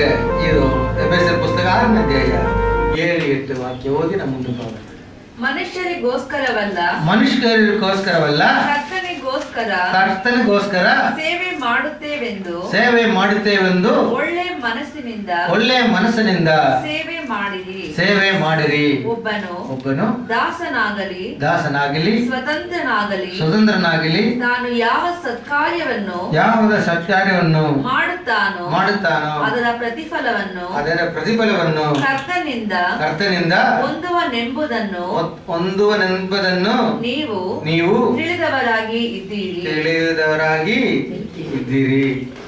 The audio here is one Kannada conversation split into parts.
ಇದು ಎಫೆಸರ್ ಪುಸ್ತಕ ಆರನೇ ಅಧ್ಯಾಯ ಏಳು ಎಂಟು ವಾಕ್ಯ ಓದಿ ನಮ್ಮ ಮುಂದಕ್ಕೆ ಹೋಗೋಣ ಮನುಷ್ಯರಿಗೋಸ್ಕರವಲ್ಲ ಮನುಷ್ಯರಿಗೋಸ್ಕರವಲ್ಲ ಕರ್ತನಿಗೋಸ್ಕರ ಕರ್ತನಿಗೋಸ್ಕರ ಸೇವೆ ಮಾಡುತ್ತೇವೆಂದು ಸೇವೆ ಮಾಡುತ್ತೇವೆಂದು ಒಳ್ಳೆ ಮನಸ್ಸಿನಿಂದ ಒಳ್ಳೆಯ ಮನಸ್ಸಿನಿಂದ ಸೇವೆ ಮಾಡಿರಿ ಸೇವೆ ಮಾಡಿರಿ ಒಬ್ಬನು ಒಬ್ಬನು ದಾಸನಾಗಲಿ ದಾಸನಾಗಲಿ ಸ್ವತಂತ್ರನಾಗಲಿ ಸ್ವತಂತ್ರನಾಗಲಿ ತಾನು ಯಾವ ಸತ್ಕಾರ್ಯವನ್ನು ಯಾವುದ ಸತ್ಕಾರ್ಯವನ್ನು ಮಾಡುತ್ತಾನೋ ಮಾಡುತ್ತಾನೋ ಅದರ ಪ್ರತಿಫಲವನ್ನು ಅದರ ಪ್ರತಿಫಲವನ್ನು ಕರ್ತನಿಂದ ಕರ್ತನಿಂದ ಹೊಂದುವನೆಂಬುದನ್ನು ಹೊಂದುವನೆಂಬುದನ್ನು ನೀವು ನೀವು ತಿಳಿದವರಾಗಿ ಇದ್ದೀರಿ ತಿಳಿದವರಾಗಿ ಇದ್ದೀರಿ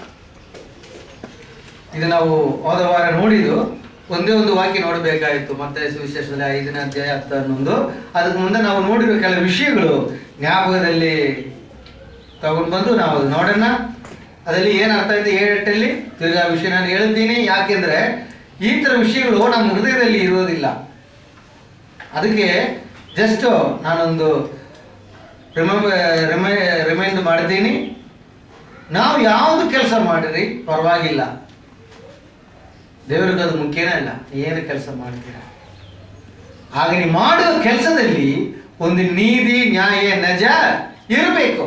ಇದು ನಾವು ಹೋದ ವಾರ ನೋಡಿದ್ದು ಒಂದೇ ಒಂದು ವಾಕ್ಯ ನೋಡಬೇಕಾಯಿತು ಮತ್ತೆ ಸುವಿಶೇಷದಲ್ಲಿ ಐದನೇ ಅಧ್ಯಾಯ ಹತ್ತು ಹನ್ನೊಂದು ಅದಕ್ಕೆ ಮುಂದೆ ನಾವು ನೋಡಿರೋ ಕೆಲವು ವಿಷಯಗಳು ಜ್ಞಾಪಕದಲ್ಲಿ ತಗೊಂಡು ಬಂದು ನಾವು ಅದು ನೋಡೋಣ ಅದರಲ್ಲಿ ಏನು ಅರ್ಥ ಇದೆ ಏಳೆಟ್ಟಲ್ಲಿ ತಿರ್ಗಾ ವಿಷಯ ನಾನು ಹೇಳ್ತೀನಿ ಯಾಕೆಂದ್ರೆ ಈ ಥರ ವಿಷಯಗಳು ನಮ್ಮ ಹೃದಯದಲ್ಲಿ ಇರೋದಿಲ್ಲ ಅದಕ್ಕೆ ಜಸ್ಟ್ ನಾನೊಂದು ರಿಮೆ ರಿಮೈಂಡ್ ಮಾಡ್ತೀನಿ ನಾವು ಯಾವುದು ಕೆಲಸ ಮಾಡಿರಿ ಪರವಾಗಿಲ್ಲ ದೇವರಿಗೆ ಅದು ಮುಖ್ಯನೇ ಇಲ್ಲ ಏನು ಕೆಲಸ ಮಾಡ್ತೀರಾ ಆಗ ನೀವು ಮಾಡುವ ಕೆಲಸದಲ್ಲಿ ಒಂದು ನೀತಿ ನ್ಯಾಯ ನಜ ಇರಬೇಕು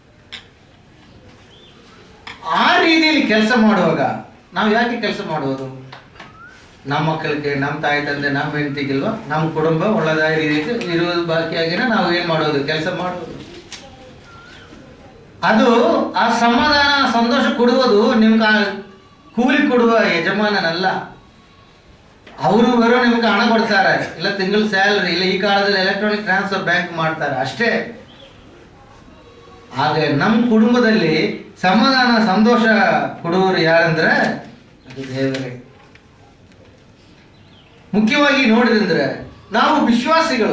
ಆ ರೀತಿಯಲ್ಲಿ ಕೆಲಸ ಮಾಡುವಾಗ ನಾವು ಯಾಕೆ ಕೆಲಸ ಮಾಡುವುದು ನಮ್ಮ ಮಕ್ಕಳಿಗೆ ನಮ್ಮ ತಾಯಿ ತಂದೆ ನಮ್ಮ ಹೆಂಡತಿಗಿಲ್ವಾ ನಮ್ಮ ಕುಟುಂಬ ಒಳ್ಳೆದಾದ ರೀತಿ ಇರುವುದು ಬಾಕಿಯಾಗಿನ ನಾವು ಏನು ಮಾಡೋದು ಕೆಲಸ ಮಾಡೋದು ಅದು ಆ ಸಮಾಧಾನ ಸಂತೋಷ ಕೊಡುವುದು ನಿಮ್ಗೆ ಆ ಕೂಲಿ ಕೊಡುವ ಯಜಮಾನನಲ್ಲ ಅವರು ಬರೋ ನಿಮ್ಗೆ ಹಣ ಕೊಡ್ತಾರೆ ಇಲ್ಲ ತಿಂಗಳ ಸ್ಯಾಲರಿ ಇಲ್ಲ ಈ ಕಾಲದಲ್ಲಿ ಎಲೆಕ್ಟ್ರಾನಿಕ್ ಟ್ರಾನ್ಸ್ಫರ್ ಬ್ಯಾಂಕ್ ಮಾಡ್ತಾರೆ ಅಷ್ಟೇ ಹಾಗೆ ನಮ್ಮ ಕುಟುಂಬದಲ್ಲಿ ಸಮಾಧಾನ ಸಂತೋಷ ಕೊಡುವವರು ಯಾರಂದ್ರೆ ಅದು ದೇವರೇ ಮುಖ್ಯವಾಗಿ ನೋಡಿದ್ರೆ ನಾವು ವಿಶ್ವಾಸಿಗಳು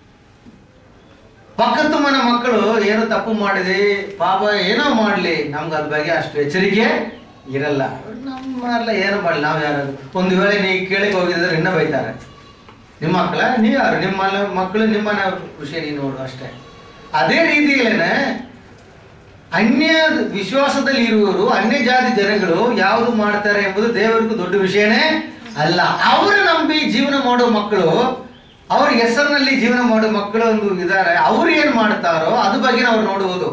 ಪಕ್ಕದ ಮನೆ ಮಕ್ಕಳು ಏನೋ ತಪ್ಪು ಮಾಡಿದೆ ಪಾಪ ಏನೋ ಮಾಡಲಿ ನಮ್ಗೆ ಅದ್ರ ಬಗ್ಗೆ ಅಷ್ಟು ಎಚ್ಚರಿಕೆ ಇರಲ್ಲ ನಮ್ಮೆಲ್ಲ ಏನೋ ಮಾಡಲಿ ನಾವು ಯಾರು ಒಂದು ವೇಳೆ ನೀವು ಕೇಳಿಗೆ ಹೋಗಿದ್ರೆ ಇನ್ನೂ ಬೈತಾರೆ ನಿಮ್ಮ ಮಕ್ಕಳ ನೀವು ಯಾರು ನಿಮ್ಮ ಮನೆ- ಮಕ್ಕಳು ನಿಮ್ಮನೆ ವಿಷಯ ನೀವು ನೋಡು ಅಷ್ಟೇ ಅದೇ ರೀತಿಯಲ್ಲೇನೆ ಅನ್ಯ ವಿಶ್ವಾಸದಲ್ಲಿ ಇರುವವರು ಅನ್ಯ ಜಾತಿ ಜನಗಳು ಯಾವುದು ಮಾಡ್ತಾರೆ ಎಂಬುದು ದೇವರಿಗೂ ದೊಡ್ಡ ವಿಷಯನೇ ಅಲ್ಲ ಅವರು ನಂಬಿ ಜೀವನ ಮಾಡೋ ಮಕ್ಕಳು ಅವ್ರ ಹೆಸರಿನಲ್ಲಿ ಜೀವನ ಮಾಡೋ ಮಕ್ಕಳು ಒಂದು ಇದ್ದಾರೆ ಅವ್ರು ಏನ್ ಮಾಡ್ತಾರೋ ಅದ್ರ ಬಗ್ಗೆ ನಾವು ನೋಡುವುದು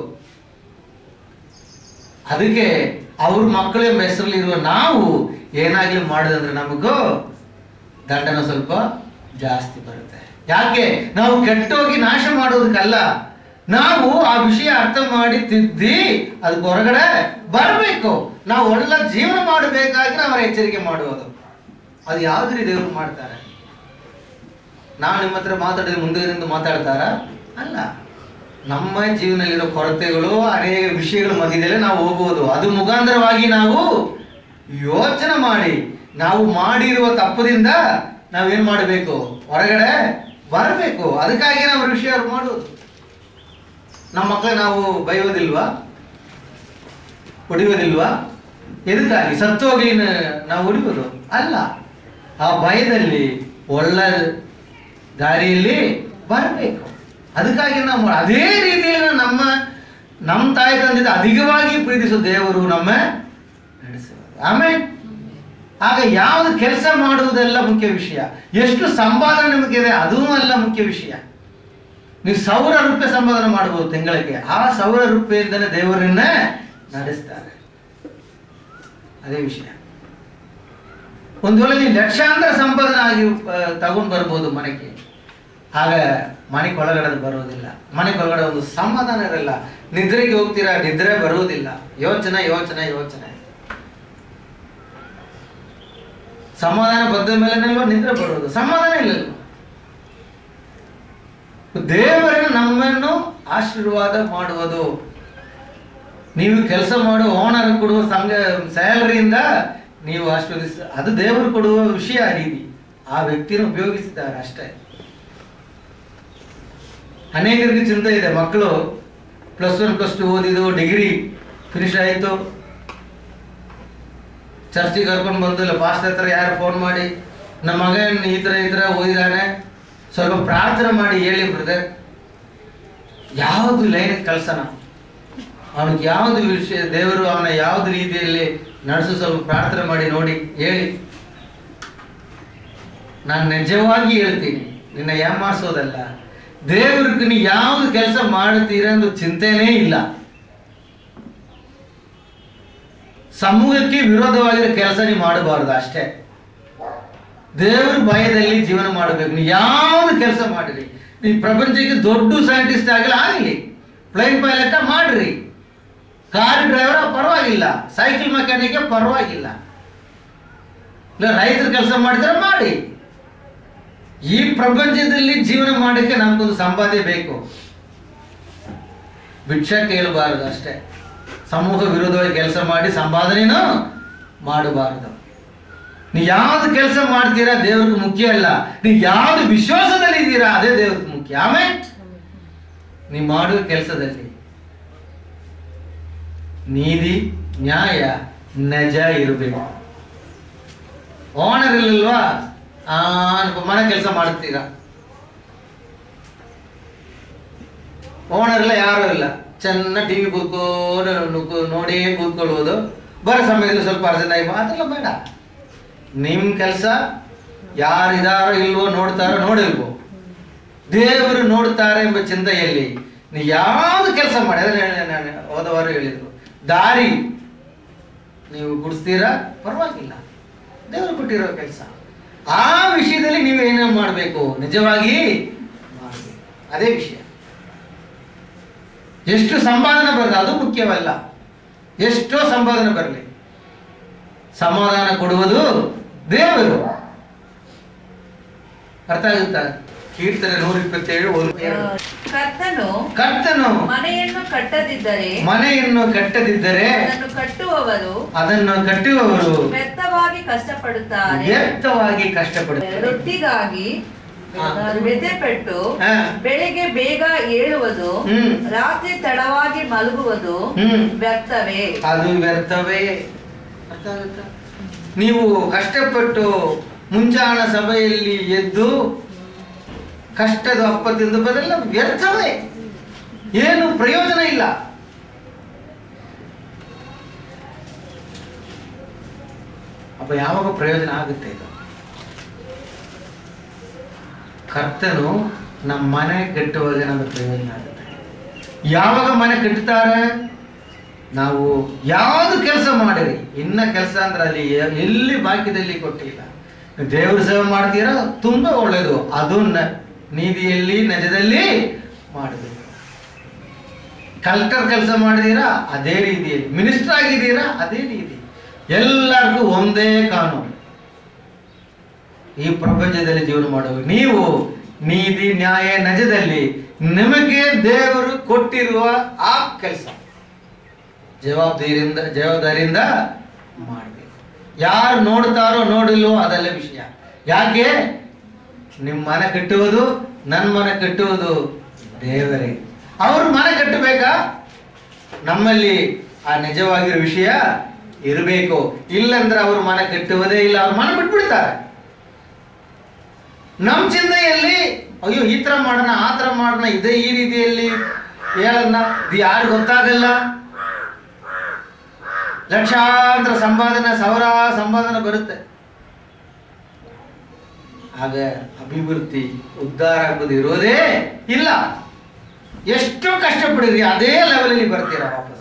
ಅದಕ್ಕೆ ಅವ್ರ ಮಕ್ಕಳು ಎಂಬ ಹೆಸರಲ್ಲಿ ಇರುವ ನಾವು ಏನಾಗ್ಲಿ ಮಾಡಿದಂದ್ರೆ ನಮಗೂ ದಂಡನ ಸ್ವಲ್ಪ ಜಾಸ್ತಿ ಬರುತ್ತೆ ಯಾಕೆ ನಾವು ಕೆಟ್ಟೋಗಿ ನಾಶ ಮಾಡೋದಕ್ಕಲ್ಲ ನಾವು ಆ ವಿಷಯ ಅರ್ಥ ಮಾಡಿ ತಿದ್ದಿ ಅದಕ್ಕೆ ಹೊರಗಡೆ ಬರಬೇಕು ನಾವು ಒಳ್ಳೆ ಜೀವನ ಮಾಡಬೇಕಾಗಿ ನಾವು ಎಚ್ಚರಿಕೆ ಮಾಡುವುದು ಅದು ಯಾವ್ದು ರೀತಿ ದೇವರು ಮಾಡ್ತಾರೆ ನಾವು ನಿಮ್ಮ ಹತ್ರ ಮಾತಾಡಿದ್ರೆ ಮುಂದೆ ಮಾತಾಡ್ತಾರ ಅಲ್ಲ ನಮ್ಮ ಜೀವನದಲ್ಲಿರೋ ಕೊರತೆಗಳು ಅನೇಕ ವಿಷಯಗಳ ಮಧ್ಯದಲ್ಲೇ ನಾವು ಹೋಗುವುದು ಅದು ಮುಖಾಂತರವಾಗಿ ನಾವು ಯೋಚನೆ ಮಾಡಿ ನಾವು ಮಾಡಿರುವ ತಪ್ಪದಿಂದ ನಾವೇನ್ ಮಾಡಬೇಕು ಹೊರಗಡೆ ಬರಬೇಕು ಅದಕ್ಕಾಗಿ ನಾವು ವಿಷಯ ಮಾಡೋದು ನಮ್ಮ ಮಕ್ಕಳು ನಾವು ಬೈಯೋದಿಲ್ವಾ ಹೊಡಿಯೋದಿಲ್ವಾ ಎದಕ್ಕಾಗಿ ಸತ್ತೋಗಿ ನಾವು ಹೊಡಿಬೋದು ಅಲ್ಲ ಆ ಭಯದಲ್ಲಿ ಒಳ್ಳೆ ದಾರಿಯಲ್ಲಿ ಬರಬೇಕು ಅದಕ್ಕಾಗಿ ನಾವು ಮಾಡ- ಅದೇ ರೀತಿಯಲ್ಲಿ ನಮ್ಮ ನಮ್ಮ ತಾಯಿ ತಂದೆ ಅಧಿಕವಾಗಿ ಪ್ರೀತಿಸೋ ದೇವರು ನಮ್ಮ ನಡೆಸುವರು ಆಮೇಲೆ ಆಗ ಯಾವುದು ಕೆಲಸ ಮಾಡುವುದೆಲ್ಲ ಮುಖ್ಯ ವಿಷಯ ಎಷ್ಟು ಸಂಪಾದನೆ ನಿಮಗೆ ಇದೆ ಅದೂ ಅಲ್ಲ ಮುಖ್ಯ ವಿಷಯ ನೀವು ಸಾವಿರ ರೂಪಾಯಿ ಸಂಪಾದನೆ ಮಾಡಬಹುದು ತಿಂಗಳಿಗೆ ಆ ಸಾವಿರ ರೂಪಾಯಿಂದನೇ ದೇವರನ್ನ ನಡೆಸ್ತಾರೆ ಅದೇ ವಿಷಯ ಒಂದು ವೇಳೆ ನೀವು ಲಕ್ಷಾಂತರ ಸಂಪಾದನೆ ಆಗಿ ತಗೊಂಡು ಬರ್ಬೋದು ಮನೆಗೆ ಆಗ ಮನೆಗೆ ಒಳಗಡೆ ಅದು ಬರೋದಿಲ್ಲ ಮನೆಗೆ ಒಳಗಡೆ ಒಂದು ಸಮಾಧಾನ ಇರಲ್ಲ ನಿದ್ರೆಗೆ ಹೋಗ್ತೀರಾ ನಿದ್ರೆ ಬರುವುದಿಲ್ಲ ಯೋಚನೆ ಯೋಚನೆ ಯೋಚನೆ ಸಮಾಧಾನ ಬಂದ ಮೇಲೆನಲ್ವ ನಿದ್ರೆ ಬರೋದು ಸಮಾಧಾನ ಇಲ್ಲ ದೇವರನ್ನು ನಮ್ಮನ್ನು ಆಶೀರ್ವಾದ ಮಾಡುವುದು ನೀವು ಕೆಲಸ ಮಾಡುವ ಓನರ್ ಕೊಡುವ ಸಂಘ ಸ್ಯಾಲರಿಯಿಂದ ನೀವು ಆಶೀರ್ವದಿಸ ಅದು ದೇವರು ಕೊಡುವ ವಿಷಯ ಆ ರೀತಿ ಆ ವ್ಯಕ್ತಿನ ಉಪಯೋಗಿಸಿದ್ದಾರೆ ಅಷ್ಟೇ ಅನೇಕರಿಗೆ ಚಿಂತೆ ಇದೆ ಮಕ್ಕಳು ಪ್ಲಸ್ ಒನ್ ಪ್ಲಸ್ ಟು ಓದಿದ್ದು ಡಿಗ್ರಿ ಫಿನಿಶ್ ಆಯಿತು ಚರ್ಚಿಗೆ ಕರ್ಕೊಂಡು ಬಂದು ಇಲ್ಲ ಪಾಸ್ಟರ್ ಹತ್ರ ಯಾರು ಫೋನ್ ಮಾಡಿ ನಮ್ಮ ಮಗನ್ ಈ ಥರ ಈ ಥರ ಓದಿದಾನೆ ಸ್ವಲ್ಪ ಪ್ರಾರ್ಥನೆ ಮಾಡಿ ಹೇಳಿ ಬ್ರದರ್ ಯಾವುದು ಲೈನ್ ಕಳ್ಸೋಣ ಅವನಿಗೆ ಯಾವುದು ವಿಷಯ ದೇವರು ಅವನ ಯಾವ್ದು ರೀತಿಯಲ್ಲಿ ನರ್ಸು ಸ್ವಲ್ಪ ಪ್ರಾರ್ಥನೆ ಮಾಡಿ ನೋಡಿ ಹೇಳಿ ನಾನು ನಿಜವಾಗಿ ಹೇಳ್ತೀನಿ ನಿನ್ನ ಯಾಮಾರಿಸೋದಲ್ಲ ದೇವ್ರಿಗೆ ನೀ ಯಾವ್ದು ಕೆಲಸ ಮಾಡ್ತೀರ ಅನ್ನೋ ಚಿಂತೆನೇ ಇಲ್ಲ ಸಮೂಹಕ್ಕೆ ವಿರೋಧವಾಗಿರೋ ಕೆಲಸ ನೀವು ಮಾಡಬಾರ್ದು ಅಷ್ಟೇ ದೇವ್ರ ಭಯದಲ್ಲಿ ಜೀವನ ಮಾಡಬೇಕು ನೀವು ಯಾವ್ದು ಕೆಲಸ ಮಾಡಿರಿ ನೀವು ಪ್ರಪಂಚಕ್ಕೆ ದೊಡ್ಡ ಸೈಂಟಿಸ್ಟ್ ಆಗಲಿ ಆಗಲಿ ಪ್ಲೈನ್ ಪೈಲಟ್ ಮಾಡ್ರಿ ಕಾರ್ ಡ್ರೈವರ್ ಪರವಾಗಿಲ್ಲ ಸೈಕಲ್ ಮೆಕ್ಯಾನಿಕ್ ಪರವಾಗಿಲ್ಲ ಇಲ್ಲ ರೈತರ ಕೆಲಸ ಮಾಡಿದ್ರೆ ಮಾಡಿ ಈ ಪ್ರಪಂಚದಲ್ಲಿ ಜೀವನ ಮಾಡೋಕ್ಕೆ ನಮಗೊಂದು ಸಂಪಾದ್ಯ ಬೇಕು ಭಿಕ್ಷ ಕೇಳಬಾರದು ಅಷ್ಟೇ ಸಮೂಹ ವಿರೋಧವಾಗಿ ಕೆಲಸ ಮಾಡಿ ಸಂಪಾದನೆನೂ ಮಾಡಬಾರದು ನೀವು ಯಾವ್ದು ಕೆಲಸ ಮಾಡ್ತೀರಾ ದೇವ್ರಿಗೆ ಮುಖ್ಯ ಅಲ್ಲ ನೀವು ಯಾವ್ದು ವಿಶ್ವಾಸದಲ್ಲಿ ಇದ್ದೀರಾ ಅದೇ ದೇವ್ರಿಗೆ ಮುಖ್ಯ ಆಮೇಲೆ ನೀವು ಮಾಡುವ ಕೆಲಸದಲ್ಲಿ ನೀತಿ ನ್ಯಾಯ ನಿಜ ಇರಬೇಕು ಓನರ್ ಇಲ್ಲಲ್ವಾ ಆ ಅನ್ಕೊ- ಮನೆ ಕೆಲಸ ಮಾಡ್ತೀರಾ ಓನರ್ ಇಲ್ಲ ಯಾರೂ ಇಲ್ಲ ಚೆನ್ನಾಗಿ ಟಿವಿ ಕೂತ್ಕೊಂಡು ನುಗ್ಗು- ನೋಡಿ ಕೂತ್ಕೊಳ್ಳುವುದು ಬರೋ ಸಮಯದಲ್ಲಿ ಸ್ವಲ್ಪ ಅರ್ಜೆಂಟ್ ಆಗಿ ಅದೆಲ್ಲ ಬೇಡ ನಿಮ್ಮ ಕೆಲಸ ಯಾರಿದಾರೋ ಇಲ್ವೋ ನೋಡ್ತಾರೋ ನೋಡಿಲ್ವೋ ದೇವರು ನೋಡ್ತಾರೆ ಎಂಬ ಚಿಂತೆಯಲ್ಲಿ ನೀವು ಯಾವ್ದು ಕೆಲಸ ಮಾಡಿ ಅದನ್ನ ಹೇಳಿ ನಾನು ಹೋದವರು ಹೇಳಿದ್ರು ದಾರಿ ನೀವು ಗುಡಿಸ್ತೀರಾ ಪರವಾಗಿಲ್ಲ ದೇವರು ಕೊಟ್ಟಿರೋ ಕೆಲಸ ಆ ವಿಷಯದಲ್ಲಿ ನೀವು ಏನೇನು ಮಾಡಬೇಕು ನಿಜವಾಗಿ ಮಾಡ್ಬೇಕು. ಅದೇ ವಿಷಯ ಎಷ್ಟು ಸಂಪಾದನೆ ಬರ್ತದೆ ಅದು ಮುಖ್ಯವಲ್ಲ ಎಷ್ಟೋ ಸಂಪಾದನೆ ಬರಲಿ ಸಮಾಧಾನ ಕೊಡುವುದು ದೇವರು ಅರ್ಥ ಆಗುತ್ತಾ ಕೀರ್ತನೆ ನೂರ ಇಪ್ಪತ್ತೇಳು ಒಂದು ಎರಡು. ಕರ್ತನು ಕರ್ತನು ಮನೆಯನ್ನು ಕಟ್ಟದಿದ್ದರೆ ಮನೆಯನ್ನು ಕಟ್ಟದಿದ್ದರೆ ಅದನ್ನು ಕಟ್ಟುವವರು ಅದನ್ನು ಕಟ್ಟುವವರು ವ್ಯರ್ಥವಾಗಿ ಕಷ್ಟಪಡುತ್ತಾರೆ ವ್ಯರ್ಥವಾಗಿ ಕಷ್ಟಪಡುತ್ತಾರೆ ರೊಟ್ಟಿಗಾಗಿ ಹಾ. ವ್ಯಥೆಪಟ್ಟು ಹಾ. ಬೆಳಿಗ್ಗೆ ಬೇಗ ಏಳುವುದು ಹ್ಮ್. ರಾತ್ರಿ ತಡವಾಗಿ ಮಲಗುವುದು ಹ್ಮ್. ವ್ಯರ್ಥವೇ ಅದು ವ್ಯರ್ಥವೇ ಅರ್ಥ ಆಗುತ್ತಾ ನೀವು ಕಷ್ಟಪಟ್ಟು ಮುಂಜಾನ ಸಭೆಯಲ್ಲಿ ಎದ್ದು ಕಷ್ಟದ ಅಪ್ಪ ತಿಂದು ಬದಲ ವ್ಯರ್ಥವೇ ಏನು ಪ್ರಯೋಜನ ಇಲ್ಲ ಅಪ್ಪ ಯಾವಾಗ ಪ್ರಯೋಜನ ಆಗುತ್ತೆ ಇದು ಕರ್ತನು ನಮ್ಮ ಮನೆ ಕಟ್ಟುವಾಗ ನಮಗೆ ಪ್ರಯೋಜನ ಆಗುತ್ತೆ ಯಾವಾಗ ಮನೆ ಕಟ್ಟುತ್ತಾರೆ ನಾವು ಯಾವುದು ಕೆಲಸ ಮಾಡಿರಿ ಇನ್ನ ಕೆಲಸ ಅಂದ್ರೆ ಅಲ್ಲಿ ಎ- ಎಲ್ಲಿ ಬಾಕಿದಲ್ಲಿ ಕೊಟ್ಟಿಲ್ಲ ದೇವ್ರ ಸೇವೆ ಮಾಡ್ತೀರಾ ತುಂಬಾ ಒಳ್ಳೇದು ಅದನ್ನ ನೀತಿಯಲ್ಲಿ ನಜದಲ್ಲಿ ಮಾಡಬೇಕು ಕಲೆಕ್ಟರ್ ಕೆಲಸ ಮಾಡಿದೀರಾ ಅದೇ ರೀತಿಯಲ್ಲಿ ಮಿನಿಸ್ಟರ್ ಆಗಿದ್ದೀರಾ ಅದೇ ರೀತಿ ಎಲ್ಲರಿಗೂ ಒಂದೇ ಕಾನೂನು ಈ ಪ್ರಪಂಚದಲ್ಲಿ ಜೀವನ ಮಾಡುವ ನೀವು ನೀತಿ ನ್ಯಾಯ ನಜದಲ್ಲಿ ನಿಮಗೆ ದೇವರು ಕೊಟ್ಟಿರುವ ಆ ಕೆಲಸ ಜವಾಬ್ದಾರಿಯಿಂದ ಜವಾಬ್ದಾರಿಯಿಂದ ಮಾಡಬೇಕು ಯಾರು ನೋಡ್ತಾರೋ ನೋಡಿಲ್ವೋ ಅದೆಲ್ಲ ವಿಷಯ ಯಾಕೆ ನಿಮ್ಮ ಮನೆ ಕಟ್ಟುವುದು ನನ್ನ ಮನೆ ಕಟ್ಟುವುದು ದೇವರೇ ಅವರು ಮನೆ ಕಟ್ಟಬೇಕಾ ನಮ್ಮಲ್ಲಿ ಆ ನಿಜವಾಗಿರೋ ವಿಷಯ ಇರಬೇಕು ಇಲ್ಲಂದ್ರೆ ಅವರು ಮನೆ ಕಟ್ಟುವುದೇ ಇಲ್ಲ ಅವ್ರು ಮನೆ ಬಿಟ್ಬಿಡ್ತಾರೆ ನಮ್ಮ ಚಿಂತೆಯಲ್ಲಿ ಅಯ್ಯೋ ಈ ಥರ ಮಾಡೋಣ ಆ ಥರ ಮಾಡೋಣ ಇದೇ ಈ ರೀತಿಯಲ್ಲಿ ಹೇಳೋಣ ಇದು ಯಾರು ಗೊತ್ತಾಗಲ್ಲ ಲಕ್ಷಾಂತರ ಸಂಪಾದನೆ ಸಾವಿರ ಸಂಪಾದನೆ ಬರುತ್ತೆ ಆಗ ಅಭಿವೃದ್ಧಿ ಉದ್ಧಾರ ಆಗೋದು ಇರೋದೇ ಇಲ್ಲ ಎಷ್ಟೋ ಕಷ್ಟಪಡಿದ್ರಿ ಅದೇ ಲೆವೆಲಲ್ಲಿ ಬರ್ತೀರಾ ವಾಪಸ್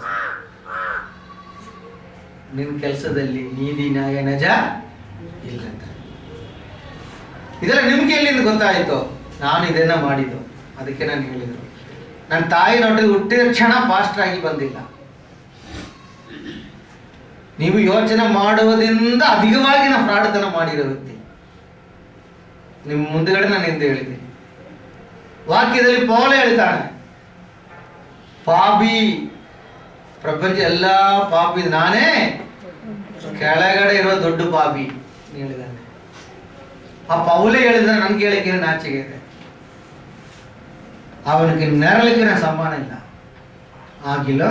ನಿನ್ನ ಕೆಲಸದಲ್ಲಿ ನೀತಿ ನ್ಯಾಯ ನಜ ಇಲ್ಲ ಇದೆಲ್ಲ ನಿಮ್ಗೆ ಎಲ್ಲಿಂದ ಗೊತ್ತಾಯಿತು ನಾನು ಇದನ್ನ ಮಾಡಿದ್ದು ಅದಕ್ಕೆ ನಾನು ಹೇಳಿದ್ರು ನನ್ನ ತಾಯಿ ನೋಡ್ರಿ ಹುಟ್ಟಿದ ಕ್ಷಣ ಫಾಸ್ಟ್ ಆಗಿ ಬಂದಿಲ್ಲ ನೀವು ಯೋಚನೆ ಮಾಡುವುದರಿಂದ ಅಧಿಕವಾಗಿ ನಾವು ಫ್ರಾಡ್ತನ ಮಾಡಿರೋ ವ್ಯಕ್ತಿ ನಿಮ್ಮ ಮುಂದುಗಡೆ ನಾನು ಎಂದು ಹೇಳಿದ್ದೀನಿ ವಾಕ್ಯದಲ್ಲಿ ಪೌಲ ಹೇಳ್ತಾನೆ ಪಾಪಿ ಪ್ರಪಂಚ ಎಲ್ಲ ಪಾಪಿ ನಾನೇ ಕೆಳಗಡೆ ಇರೋ ದೊಡ್ಡ ಪಾಪಿ ಅಂತ ಹೇಳಿದ್ದಾನೆ ಆ ಪೌಲೇ ಹೇಳಿದ್ರೆ ನನ್ಗೆ ಹೇಳಿಕೆ ನಾಚಿಕೆ ಇದೆ ಅವನಿಗೆ ನೆರಳಿಗೆ ನಾನು ಸಮಾನ ಇಲ್ಲ ಆಗಿಲ್ಲ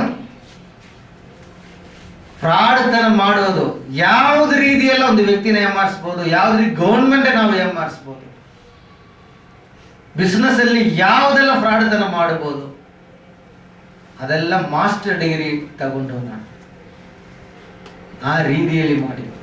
ಫ್ರಾಡ್ತನ ಮಾಡೋದು ಯಾವ್ದು ರೀತಿಯಲ್ಲ ಒಂದು ವ್ಯಕ್ತಿನ ಏಮಾರಿಸ್ಬೋದು ಯಾವ್ದು ರೀತಿ ಗೌರ್ಮೆಂಟ್ ನಾವು ಏಮಾರಿಸ್ಬೋದು ಬಿಸ್ನೆಸ್ ಅಲ್ಲಿ ಯಾವುದೆಲ್ಲ ಫ್ರಾಡ್ತನ ಮಾಡಬಹುದು ಅದೆಲ್ಲ ಮಾಸ್ಟರ್ ಡಿಗ್ರಿ ತಗೊಂಡು ನಾನು ಆ ರೀತಿಯಲ್ಲಿ ಮಾಡಿದ್ದು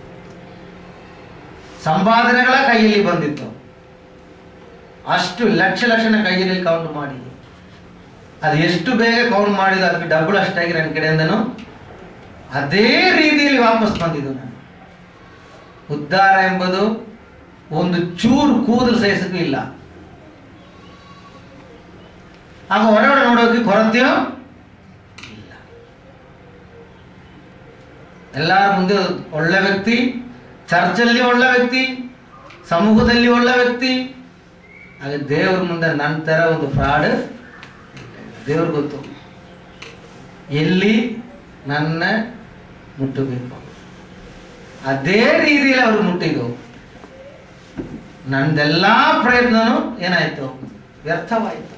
ಸಂಪಾದನೆಗಳ ಕೈಯಲ್ಲಿ ಬಂದಿತ್ತು ಅಷ್ಟು ಲಕ್ಷ ಲಕ್ಷಣ ಕೈಯಲ್ಲಿ ಕೌಂಟ್ ಮಾಡಿದ್ದು ಅದು ಎಷ್ಟು ಬೇಗ ಕೌಂಟ್ ಮಾಡಿದ ಅದಕ್ಕೆ ಡಬಲ್ ಅಷ್ಟಾಗಿ ನನ್ನ ಕಡೆಯಿಂದನು ಅದೇ ರೀತಿಯಲ್ಲಿ ವಾಪಸ್ ಬಂದಿದ್ದು ನಾನು ಉದ್ಧಾರ ಎಂಬುದು ಒಂದು ಚೂರು ಕೂದಲು ಸಹಿಸಕ್ಕೂ ಇಲ್ಲ ಆಗ ಹೊರಗಡೆ ನೋಡೋಕೆ ಕೊರತೆಯೋ ಇಲ್ಲ ಎಲ್ಲರ ಮುಂದೆ ಒಳ್ಳೆ ವ್ಯಕ್ತಿ ಚರ್ಚಲ್ಲಿ ಒಳ್ಳೆ ವ್ಯಕ್ತಿ ಸಮೂಹದಲ್ಲಿ ಒಳ್ಳೆ ವ್ಯಕ್ತಿ ಹಾಗೆ ದೇವ್ರ ಮುಂದೆ ನನ್ನ ಥರ ಒಂದು ಫ್ರಾಡ್ ದೇವ್ರಿಗೆ ಗೊತ್ತು ಎಲ್ಲಿ ನನ್ನ ಮುಟ್ಟಬೇಕು ಅದೇ ರೀತಿಯಲ್ಲಿ ಅವರು ಮುಟ್ಟಿದ್ದು ನಂದೆಲ್ಲ ಪ್ರಯತ್ನನೂ ಏನಾಯ್ತು ವ್ಯರ್ಥವಾಯಿತು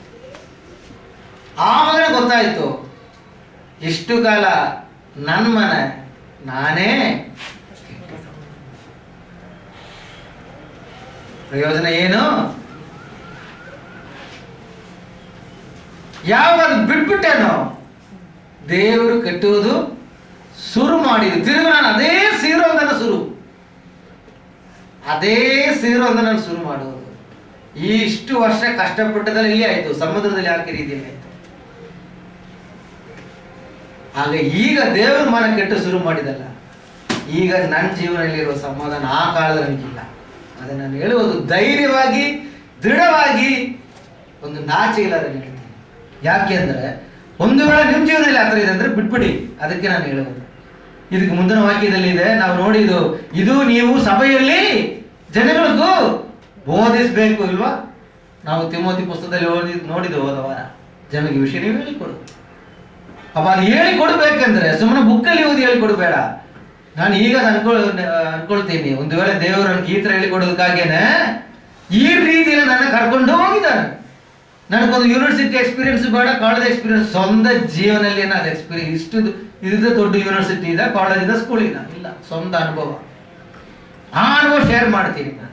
ಆವಾಗ ಗೊತ್ತಾಯ್ತು ಇಷ್ಟು ಕಾಲ ನನ್ನ ಮನೆ ನಾನೇ ಪ್ರಯೋಜನ ಏನು ಯಾವಾಗ ಬಿಟ್ಬಿಟ್ಟೇನೋ ದೇವರು ಕಟ್ಟುವುದು ಶುರು ಮಾಡಿದ್ದು ತಿರುಗಿ ನಾನು ಅದೇ ಸೀರೋದನ್ನು ಶುರು ಅದೇ ಸೀರೋದನ್ನು ಶುರು ಮಾಡುವುದು ಈ ಇಷ್ಟು ವರ್ಷ ಕಷ್ಟಪಟ್ಟದಲ್ಲಿ ಇಲ್ಲಿ ಆಯ್ತು ಸಮುದ್ರದಲ್ಲಿ ಯಾಕೆ ರೀತಿಯಲ್ಲಿ ಆಯ್ತು ಆಗ ಈಗ ದೇವ್ರ ಮನ ಕೆಟ್ಟು ಶುರು ಮಾಡಿದಲ್ಲ ಈಗ ನನ್ನ ಜೀವನದಲ್ಲಿರುವ ಸಮಾಧಾನ ಆ ಕಾಲದಲ್ಲಿ ನನಗಿಲ್ಲ ಅದನ್ನು ನಾನು ಹೇಳುವುದು ಧೈರ್ಯವಾಗಿ ದೃಢವಾಗಿ ಒಂದು ನಾಚೆ ಇಲ್ಲದ ಹೇಳ್ತೀನಿ ಯಾಕೆ ಅಂದ್ರೆ ಒಂದು ವೇಳೆ ನಿಮ್ಮ ಜೀವನದಲ್ಲಿ ಆ ಥರ ಇದೆ ಅಂದ್ರೆ ಬಿಟ್ಬಿಡಿ ಅದಕ್ಕೆ ನಾನು ಹೇಳುವುದು ಇದಕ್ಕೆ ಮುಂದಿನ ವಾಕ್ಯದಲ್ಲಿ ಇದೆ ನಾವು ನೋಡಿದ್ದು ಇದು ನೀವು ಸಭೆಯಲ್ಲಿ ಜನಗಳಿಗೂ ಬೋಧಿಸಬೇಕು ಇಲ್ವಾ ನಾವು ತಿಮೋತಿ ಪುಸ್ತಕದಲ್ಲಿ ಓದಿ ನೋಡಿದ್ದು ಹೋದ ವಾರ ಜನರಿಗೆ ವಿಷಯ ನೀವು ಹೇಳಿಕೊಡು ಅಪ್ಪ ಅದು ಹೇಳಿ ಕೊಡ್ಬೇಕಂದ್ರೆ ಸುಮ್ಮನೆ ಬುಕ್ಕಲ್ಲಿ ಓದಿ ಹೇಳಿಕೊಡ್ಬೇಡ ನಾನು ಈಗ ಅನ್ಕೊಳ್ ಅನ್ಕೊಳ್ತೀನಿ ಒಂದು ವೇಳೆ ದೇವರು ನನಗೆ ಈ ಥರ ಹೇಳಿಕೊಡೋದಕ್ಕಾಗೇನೆ ಈ ರೀತಿಯಲ್ಲಿ ನನ್ನ ಕರ್ಕೊಂಡು ಹೋಗಿದ್ದಾನೆ ನನಗೊಂದು ಯೂನಿವರ್ಸಿಟಿ ಎಕ್ಸ್ಪೀರಿಯನ್ಸ್ ಬೇಡ ಕಾಲೇಜ್ ಎಕ್ಸ್ಪೀರಿಯನ್ಸ್ ಸ್ವಂತ ಜೀವನದಲ್ಲಿ ನಾನು ಎಕ್ಸ್ಪೀರಿಯನ್ಸ್ ಇಷ್ಟು ಇದು ದೊಡ್ಡ ಯೂನಿವರ್ಸಿಟಿ ಇದೆ ಕಾಲೇಜ್ ಇದೆ ಸ್ಕೂಲ್ ಇದೆ ಇಲ್ಲ ಸ್ವಂತ ಅನುಭವ ಆ ಅನುಭವ ಶೇರ್ ಮಾಡ್ತೀನಿ ನಾನು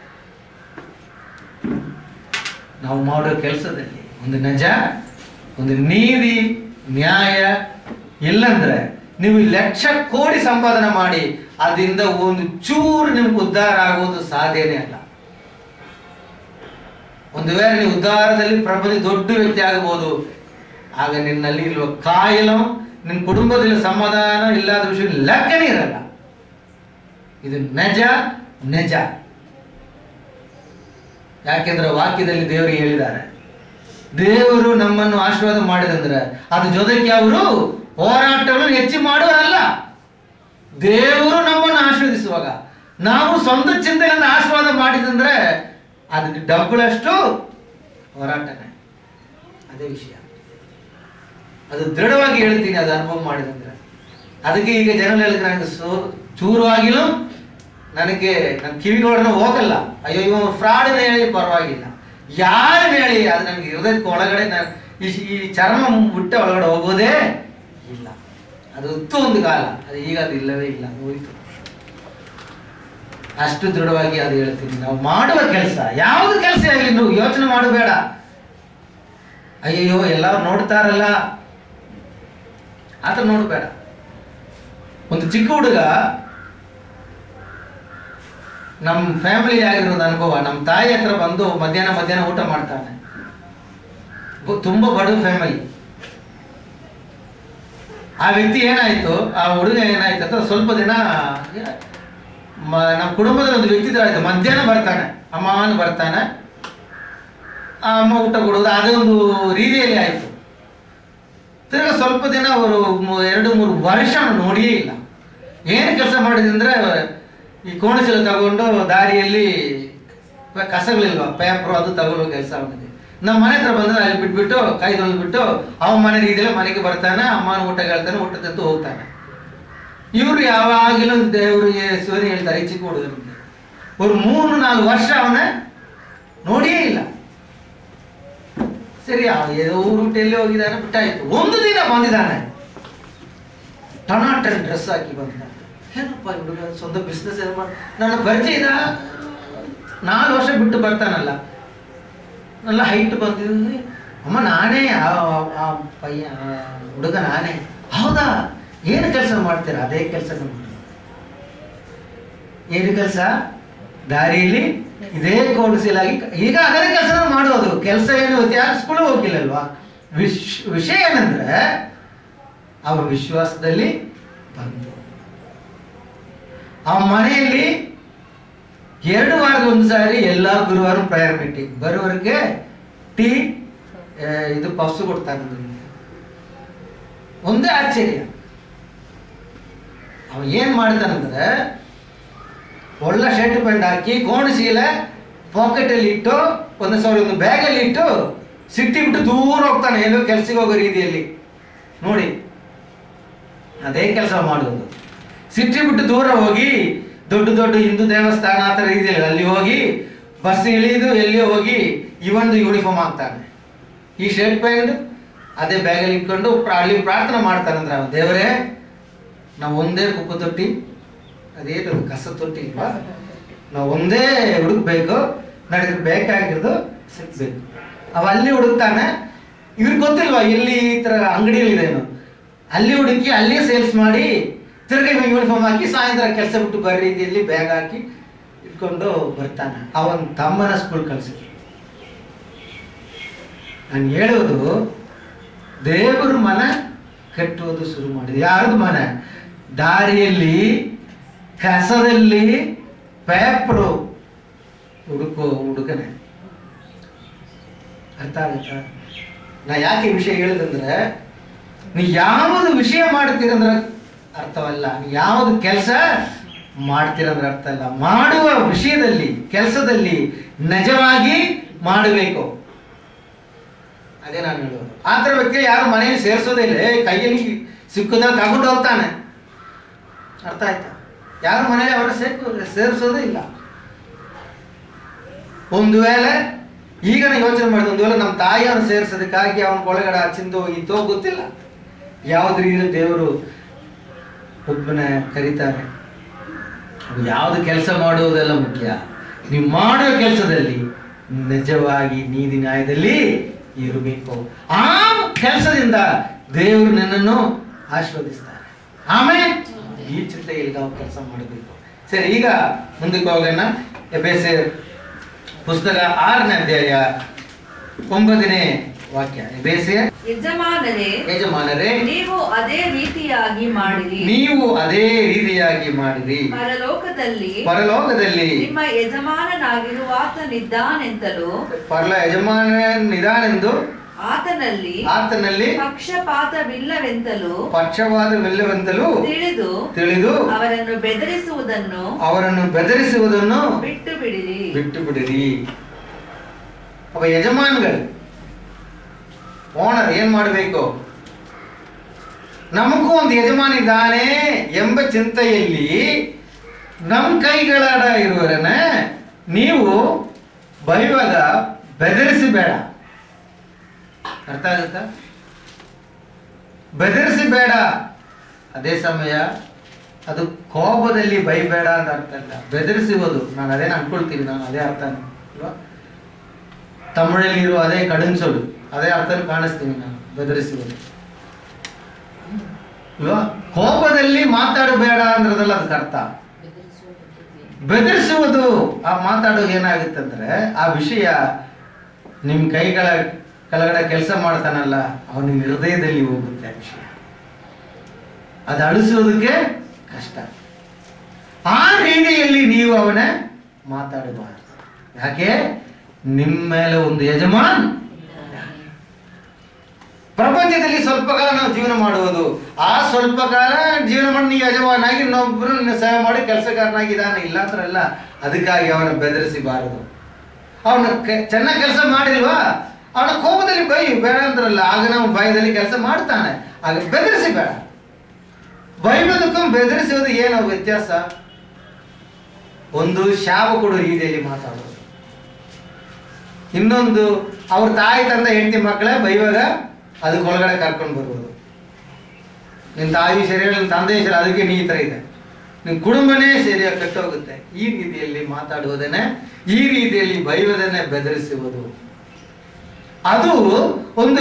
ನಾವು ಮಾಡೋ ಕೆಲಸದಲ್ಲಿ ಒಂದು ನಿಜ ಒಂದು ನೀತಿ ನ್ಯಾಯ ಇಲ್ಲಂದ್ರೆ ನೀವು ಲಕ್ಷ ಕೋಟಿ ಸಂಪಾದನೆ ಮಾಡಿ ಅದರಿಂದ ಒಂದು ಚೂರು ನಿಮ್ಗೆ ಉದ್ಧಾರ ಆಗೋದು ಸಾಧ್ಯನೇ ಅಲ್ಲ ಒಂದು ವೇಳೆ ನೀವು ಉದ್ಧಾರದಲ್ಲಿ ಪ್ರಪಂಚ ದೊಡ್ಡ ವ್ಯಕ್ತಿ ಆಗಬಹುದು ಆಗ ನಿನ್ನಲ್ಲಿ ಇರುವ ಕಾಯಿಲೆ ನಿನ್ನ ಕುಟುಂಬದಲ್ಲಿ ಸಮಾಧಾನ ಇಲ್ಲದ ವಿಷಯ ಲೆಕ್ಕನೇ ಇರಲ್ಲ ಇದು ನಿಜ ನಿಜ ಯಾಕೆಂದ್ರೆ ವಾಕ್ಯದಲ್ಲಿ ದೇವರು ಹೇಳಿದ್ದಾರೆ ದೇವರು ನಮ್ಮನ್ನು ಆಶೀರ್ವಾದ ಮಾಡಿದಂದ್ರೆ ಅದು ಜೊತೆಗೆ ಅವರು ಹೋರಾಟಗಳನ್ನು ಹೆಚ್ಚು ಮಾಡುವರಲ್ಲ ದೇವರು ನಮ್ಮನ್ನು ಆಶೀರ್ವದಿಸುವಾಗ ನಾವು ಸ್ವಂತ ಚಿಂತನೆಯಿಂದ ಆಶೀರ್ವಾದ ಮಾಡಿದಂದ್ರೆ ಅದಕ್ಕೆ ಡಬ್ಬಳಷ್ಟು ಹೋರಾಟನೇ ಅದೇ ವಿಷಯ ಅದು ದೃಢವಾಗಿ ಹೇಳ್ತೀನಿ ಅದು ಅನುಭವ ಮಾಡಿದಂದ್ರೆ ಅದಕ್ಕೆ ಈಗ ಜನ ಹೇಳಿದ್ರೆ ನನಗೆ ಸೋ ಚೂರು ಆಗಿಲ್ಲ ನನಗೆ ನನ್ನ ಕಿವಿಗಳನ್ನ ಹೋಗಲ್ಲ ಅಯ್ಯೋ ಇವ ಫ್ರಾಡ್ನ ಹೇಳಿ ಪರವಾಗಿಲ್ಲ ಯಾರನ್ನ ಹೇಳಿ ಅದು ನನಗೆ ಹೃದಯಕ್ಕೆ ಒಳಗಡೆ ನಾನು ಈ ಈ ಚರ್ಮ ಬಿಟ್ಟ ಒಳಗಡೆ ಹೋಗೋದೇ ಇಲ್ಲ ಅದು ಹೊತ್ತು ಒಂದು ಕಾಲ ಅದು ಈಗ ಅದು ಇಲ್ಲವೇ ಇಲ್ಲ ಹೋಯ್ತು ಅಷ್ಟು ದೃಢವಾಗಿ ಅದು ಹೇಳ್ತೀನಿ ನಾವು ಮಾಡುವ ಕೆಲಸ ಯಾವುದು ಕೆಲಸ ಆಗಲಿ ನೀವು ಯೋಚನೆ ಮಾಡಬೇಡ ಅಯ್ಯಯ್ಯೋ ಎಲ್ಲರೂ ನೋಡ್ತಾರಲ್ಲ ಆತ ನೋಡಬೇಡ ಒಂದು ಚಿಕ್ಕ ಹುಡುಗ ನಮ್ಮ ಫ್ಯಾಮಿಲಿ ಆಗಿರೋದು ಅನುಭವ ನಮ್ಮ ತಾಯಿ ಹತ್ರ ಬಂದು ಮಧ್ಯಾಹ್ನ ಮಧ್ಯಾಹ್ನ ಊಟ ಮಾಡ್ತಾನೆ ಬ- ತುಂಬಾ ಬಡ ಫ್ಯಾಮಿಲಿ ಆ ವ್ಯಕ್ತಿ ಏನಾಯ್ತು ಆ ಹುಡುಗ ಏನಾಯ್ತು ಅಂತ ಸ್ವಲ್ಪ ದಿನ ಮ- ನಮ್ಮ ಕುಟುಂಬದಲ್ಲಿ ಒಂದು ವ್ಯಕ್ತಿ ಇದ್ರೆ ಆಯ್ತು ಮಧ್ಯಾಹ್ನ ಬರ್ತಾನೆ ಅಮ್ಮ ಅಂತ ಬರ್ತಾನೆ ಆ ಅಮ್ಮ ಊಟ ಕೊಡೋದು ಅದೇ ಒಂದು ರೀತಿಯಲ್ಲಿ ಆಯ್ತು ತಿರ್ಗಾ ಸ್ವಲ್ಪ ದಿನ ಅವರು ಮು- ಎರಡು ಮೂರು ವರ್ಷ ಅವ್ನು ನೋಡಿಯೇ ಇಲ್ಲ ಏನು ಕೆಲಸ ಮಾಡಿದಂದ್ರೆ ಈ ಕೋಣಚೀಲ ತಗೊಂಡು ದಾರಿಯಲ್ಲಿ ಕಸಗಳಿಲ್ವಾ ಪೇಪರ್ ಅದು ತಗೊಳ್ಳೋ ಕೆಲಸ ಅವನಿಗೆ ನಮ್ಮ ಮನೆ ಹತ್ರ ಬಂದ್ರೆ ಅಲ್ಲಿ ಬಿಟ್ಬಿಟ್ಟು ಕೈ ತೊಳೆದ್ಬಿಟ್ಟು ಅವನ ಮನೆ ರೀತಿಯಲ್ಲಿ ಮನೆಗೆ ಬರ್ತಾನೆ ಅಮ್ಮನ ಊಟ ಹೇಳ್ತಾನೆ ಊಟ ತಿಂತು ಹೋಗ್ತಾನೆ ಇವರು ಯಾವಾಗಲೂ ದೇವರು ಯೇಸುವని ಹೇಳ್ತಾರೆ ಈ ಚಿಕ್ಕ ಹುಡುಗನಿಗೆ ಒಂದು ಮೂರು ನಾಲ್ಕು ವರ್ಷ ಅವನ ನೋಡಿಯೇ ಇಲ್ಲ ಸರಿ ಆ ಏನೋ ಊರು ಎಲ್ಲಿ ಹೋಗಿದ್ದಾನೆ ಬಿಟ್ಟಾಯ್ತು ಒಂದು ದಿನ ಬಂದಿದ್ದಾನೆ ಟನಾಟನ್ ಡ್ರೆಸ್ ಹಾಕಿ ಬಂದ ಏನಪ್ಪ ಈ ಹುಡುಗ ಸ್ವಂತ ಬಿಸ್ನೆಸ್ ಏನು ಮಾಡಿ ನನ್ನ ಪರಿಚಯ ಇದ ನಾಲ್ಕು ವರ್ಷ ಬಿಟ್ಟು ಬರ್ತಾನಲ್ಲ നല്ല ಹೈಟ್ ಬಂದಿದ್ದು ಅಮ್ಮ ನಾನೇ ಆ ಆ ಪಯ್ಯ ಆ ಹುಡುಗ ನಾನೇ ಹೌದಾ ಏನು ಕೆಲಸ ಮಾಡ್ತೀರಾ ಅದೇ ಕೆಲಸ ಏನು ಕೆಲಸ ದಾರಿಯಲ್ಲಿ ಇದೇ ಕೋಡಿಸಲಾಗಿ ಈಗ ಅದರ ಕೆಲಸ ಮಾಡೋದು ಕೆಲಸ ಏನು ತ್ಯಾಗಿಸ್ಕೊಳ್ಳೋ ಹೋಗಿಲ್ಲಲ್ವಾ ವಿಶ್ ವಿಷಯ ಏನಂದ್ರೆ ಅವ ವಿಶ್ವಾಸದಲ್ಲಿ ಬಂದು ಆ ಮನೆಯಲ್ಲಿ ಎರಡು ವಾರದ ಒಂದು ಸಾರಿ ಎಲ್ಲ ಗುರುವಾರ ಪ್ರೇಯರ್ ಮೀಟಿಂಗ್ ಬರೋವರೆಗೆ ಟೀ ಆ, ಇದು ಪಫ್ಸು ಕೊಡ್ತಾನೆ ನಮ್ಗೆ. ಒಂದೇ ಆಶ್ಚರ್ಯ ಅವ ಏನ್ ಮಾಡ್ತಾನಂದ್ರೆ ಒಳ್ಳೆ ಶರ್ಟ್ ಪ್ಯಾಂಟ್ ಹಾಕಿ ಗೋಣಿಸೀಲೆ ಪಾಕೆಟ್ ಅಲ್ಲಿ ಇಟ್ಟು ಒಂದು ಸಾವಿರ ಒಂದು ಬ್ಯಾಗ್ ಅಲ್ಲಿ ಇಟ್ಟು ಸಿಟ್ಟಿ ಬಿಟ್ಟು ದೂರ ಹೋಗ್ತಾನೆ ಎಲ್ಲೋ ಕೆಲ್ಸಕ್ಕೆ ಹೋಗೋ ರೀತಿಯಲ್ಲಿ ನೋಡಿ ಅದೇ ಕೆಲಸ ಮಾಡುವುದು ಸಿಟ್ಟಿ ಬಿಟ್ಟು ದೂರ ಹೋಗಿ ದೊಡ್ಡ ದೊಡ್ಡ ಹಿಂದೂ ದೇವಸ್ಥಾನ ಆ ಥರ ಇದೆಯಲ್ಲ ಅಲ್ಲಿ ಹೋಗಿ ಬಸ್ ಇಳಿದು ಎಲ್ಲಿ ಹೋಗಿ ಇವೊಂದು ಯೂನಿಫಾರ್ಮ್ ಹಾಕ್ತಾನೆ ಈ ಶರ್ಟ್ ಪ್ಯಾಂಟ್ ಅದೇ ಬ್ಯಾಗಲ್ಲಿ ಇಟ್ಕೊಂಡು ಪ್ರ- ಅಲ್ಲಿ ಪ್ರಾರ್ಥನೆ ಮಾಡ್ತಾನಂದ್ರೆ ಅವ್ನು, ದೇವರೇ ನಾವು ಒಂದೇ ಕುಪ್ಪು ತೊಟ್ಟಿ ಅದೇನು ಕಸ ತೊಟ್ಟಿ ಇಲ್ವಾ ನಾವು ಒಂದೇ ಹುಡುಕ್ಬೇಕು ನನಗೆ ಬೇಕಾಗಿರೋದು ಸಿಗ್ಬೇಕು ಅವ ಅಲ್ಲಿ ಹುಡುಕ್ತಾನೆ ಇವ್ರಿಗೆ ಗೊತ್ತಿಲ್ವಾ ಎಲ್ಲಿ ಈ ಥರ ಅಂಗಡಿಗಳಿದೇನು ಅಲ್ಲಿ ಹುಡುಕಿ ಅಲ್ಲೇ ಸೇಲ್ಸ್ ಮಾಡಿ ತಿರ್ಗಿ ಯೂನಿಫಾರ್ಮ್ ಹಾಕಿ ಸಾಯಂಕಾಲ ಕೆಲಸ ಬಿಟ್ಟು ಬರೋ ರೀತಿಯಲ್ಲಿ ಬ್ಯಾಗ್ ಹಾಕಿ ಇಟ್ಕೊಂಡು ಬರ್ತಾನೆ ಅವನ ತಮ್ಮನ ಸ್ಕೂಲ್ ಕಳ್ಸಿದ್ರು ನಾನು ಹೇಳೋದು ದೇವರು ಮನ ಕಟ್ಟುವುದು ಶುರು ಮಾಡಿದೆ ಯಾರ್ದು ಮನ ದಾರಿಯಲ್ಲಿ ಕಸದಲ್ಲಿ ಪೇಪರು ಹುಡುಕೋ ಹುಡುಗನೆ ಅರ್ಥ ಆಗುತ್ತಾ ನಾ ಯಾಕೆ ಈ ವಿಷಯ ಹೇಳಿದಂದ್ರೆ ನೀವು ಯಾವುದು ವಿಷಯ ಮಾಡ್ತೀರಂದ್ರೆ ಅರ್ಥವಲ್ಲ ನೀವು ಯಾವುದು ಕೆಲಸ ಮಾಡ್ತೀರಂದ್ರೆ ಅರ್ಥ ಅಲ್ಲ ಮಾಡುವ ವಿಷಯದಲ್ಲಿ ಕೆಲಸದಲ್ಲಿ ನಿಜವಾಗಿ ಮಾಡಬೇಕು ಅದೇ ನಾನು ಹೇಳೋದು ಆ ಥರ ವ್ಯಕ್ತಿ ಯಾರು ಮನೆಯಲ್ಲಿ ಸೇರಿಸೋದೇ ಇಲ್ಲ ಏ, ಕೈಯಲ್ಲಿ ಸಿಕ್ಕುದ ತಗೊಂಡು ಹೋಗ್ತಾನೆ ಅರ್ಥ ಆಯ್ತಾ ಯಾರು ಮನೆಯಲ್ಲಿ ಅವರ ಸೇರ್ಕೊ ಸೇರಿಸೋದೇ ಇಲ್ಲ ಒಂದು ವೇಳೆ ಈಗ ನಾನು ಯೋಚನೆ ಮಾಡಿದೆ ಒಂದು ವೇಳೆ ನಮ್ಮ ತಾಯಿಯನ್ನು ಸೇರಿಸೋದಕ್ಕಾಗಿ ಅವನ ಒಳಗಡೆ ಚಿಂದು ಹೋಗಿತ್ತೋ ಗೊತ್ತಿಲ್ಲ ಯಾವ್ದು ರೀತಿಯಲ್ಲಿ ದೇವರು ಒಬ್ಬನ ಕರೀತಾರೆ ಅದು ಯಾವುದು ಕೆಲಸ ಮಾಡುವುದೆಲ್ಲ ಮುಖ್ಯ ನೀವು ಮಾಡೋ ಕೆಲಸದಲ್ಲಿ ನಿಜವಾಗಿ ನೀತಿ ನ್ಯಾಯದಲ್ಲಿ ಇರಬೇಕು ಆ ಕೆಲಸದಿಂದ ದೇವರು ನಿನ್ನನ್ನು ಆಶೀರ್ವದಿಸ್ತಾರೆ ಆಮೇಲೆ ಈ ಚಿಂತೆಯಲ್ಲಿ ನಾವು ಕೆಲಸ ಮಾಡಬೇಕು ಸರಿ ಈಗ ಮುಂದಕ್ಕೆ ಹೋಗೋಣ ಎಬೆಸೆ ಪುಸ್ತಕ ಆರನೇ ಅಧ್ಯಾಯ ಒಂಬತ್ತನೇ ವಾಕ್ಯ ಎಬೆಸೆ ಯಜಮಾನರೇ ಯಜಮಾನರೇ ನೀವು ಅದೇ ರೀತಿಯಾಗಿ ಮಾಡಿರಿ ನೀವು ಅದೇ ರೀತಿಯಾಗಿ ಮಾಡಿರಿ ಪರಲೋಕದಲ್ಲಿ ಪರಲೋಕದಲ್ಲಿ ನಿಮ್ಮ ಯಜಮಾನನಾಗಿರುವಾತನಿದ್ದಾನೆಂತಲೂ ಪರಲ ಯಜಮಾನ ನಿಧಾನೆಂದು ಆತನಲ್ಲಿ ಆತನಲ್ಲಿ ಪಕ್ಷಪಾತವಿಲ್ಲವೆಂತಲೂ ಪಕ್ಷವಾದವಿಲ್ಲವೆಂತಲೂ ತಿಳಿದು ತಿಳಿದು ಅವರನ್ನು ಬೆದರಿಸುವುದನ್ನು ಅವರನ್ನು ಬೆದರಿಸುವುದನ್ನು ಬಿಟ್ಟು ಬಿಡಿರಿ ಬಿಟ್ಟು ಬಿಡಿರಿ ಅವ ಯಜಮಾನ್ಗಳು ಓನರ್ ಏನ್ ಮಾಡಬೇಕು ನಮಗೂ ಒಂದು ಯಜಮಾನ ಇದ್ದಾನೆ ಎಂಬ ಚಿಂತೆಯಲ್ಲಿ ನಮ್ಮ ಕೈಗಳಾಡ ಇರುವರನ್ನ ನೀವು ಬೈವಾಗ ಬೆದರಿಸಬೇಡ ಅರ್ಥ ಆಗುತ್ತಾ ಬೆದರಿಸಬೇಡ ಅದೇ ಸಮಯ ಅದು ಕೋಪದಲ್ಲಿ ಬೈಬೇಡ ಅಂತ ಅರ್ಥ ಇಲ್ಲ ಬೆದರಿಸುವುದು ನಾನು ಅದೇನು ಅನ್ಕೊಳ್ತೀನಿ ನಾನು ಅದೇ ಅರ್ಥ ಅಲ್ವಾ ತಮಿಳಲ್ಲಿರುವ ಅದೇ ಕಡಿನ್ಸೋದು ಅದೇ ಅರ್ಥ ಕಾಣಿಸ್ತೀನಿ ನಾನು ಬೆದರಿಸುವುದು ಅಲ್ವಾ ಕೋಪದಲ್ಲಿ ಮಾತಾಡಬೇಡ ಅಂದ್ರದಲ್ಲ ಅದಕ್ಕೆ ಅರ್ಥ ಬೆದರಿಸುವುದು ಆ ಮಾತಾಡೋದು ಏನಾಗುತ್ತಂದ್ರೆ ಆ ವಿಷಯ ನಿಮ್ಮ ಕೈಗಳ ಕೆಳಗಡೆ ಕೆಲಸ ಮಾಡ್ತಾನಲ್ಲ ಅವನ ಹೃದಯದಲ್ಲಿ ಹೋಗುತ್ತೆ ಆ ವಿಷಯ ಅದು ಅಳಿಸೋದಕ್ಕೆ ಕಷ್ಟ ಆ ರೀತಿಯಲ್ಲಿ ನೀವು ಅವನ ಮಾತಾಡಬಾರದು ಯಾಕೆ ನಿಮ್ಮ ಮೇಲೆ ಒಂದು ಯಜಮಾನ್ ಪ್ರಪಂಚದಲ್ಲಿ ಸ್ವಲ್ಪ ಕಾಲ ನಾವು ಜೀವನ ಮಾಡುವುದು ಆ ಸ್ವಲ್ಪ ಕಾಲ ಜೀವನ ಮಾಡಿ ನೀವು ಯಜಮಾನಾಗಿ ಇನ್ನೊಬ್ಬರನ್ನ ಸೇವೆ ಮಾಡಿ ಕೆಲಸಗಾರನಾಗಿ ಇದಾನೆ ಇಲ್ಲ ಅಂದ್ರಲ್ಲ ಅದಕ್ಕಾಗಿ ಅವನ ಬೆದರಿಸಬಾರದು ಅವನ ಚೆನ್ನಾಗಿ ಕೆಲಸ ಮಾಡಿಲ್ವಾ ಅವನ ಕೋಪದಲ್ಲಿ ಬೈ ಬೇಡ ಅಂದ್ರಲ್ಲ ಆಗ ನಾವು ಭಯದಲ್ಲಿ ಕೆಲಸ ಮಾಡ್ತಾನೆ ಆಗ ಬೆದರಿಸಿ ಬೇಡ ಬೈಯೋದಕ್ಕೂ ಬೆದರಿಸೋದು ಏನು ವ್ಯತ್ಯಾಸ ಒಂದು ಶಾಪ ಕೊಡೋ ರೀತಿಯಲ್ಲಿ ಮಾತಾಡೋದು ಇನ್ನೊಂದು ಅವ್ರ ತಾಯಿ ತಂದ ಹೆಂಡತಿ ಮಕ್ಕಳೇ ಬೈಯುವಾಗ ಅದಕ್ಕೆ ಒಳಗಡೆ ಕರ್ಕೊಂಡು ಬರ್ಬೋದು ನಿನ್ನ ತಾಯಿ ಸರಿಯಾಗಿ ನಿನ್ನ ತಂದೆ ಸರಿ ಅದಕ್ಕೆ ನೀ ಈ ಥರ ಇದೆ ನಿನ್ನ ಕುಟುಂಬನೇ ಸರಿಯಾಗಿ ಕಟ್ಟೋಗುತ್ತೆ ಈ ರೀತಿಯಲ್ಲಿ ಮಾತಾಡುವುದನ್ನೇ ಈ ರೀತಿಯಲ್ಲಿ ಬೈಯುವುದನ್ನೇ ಬೆದರಿಸುವುದು ಅದು ಒಂದು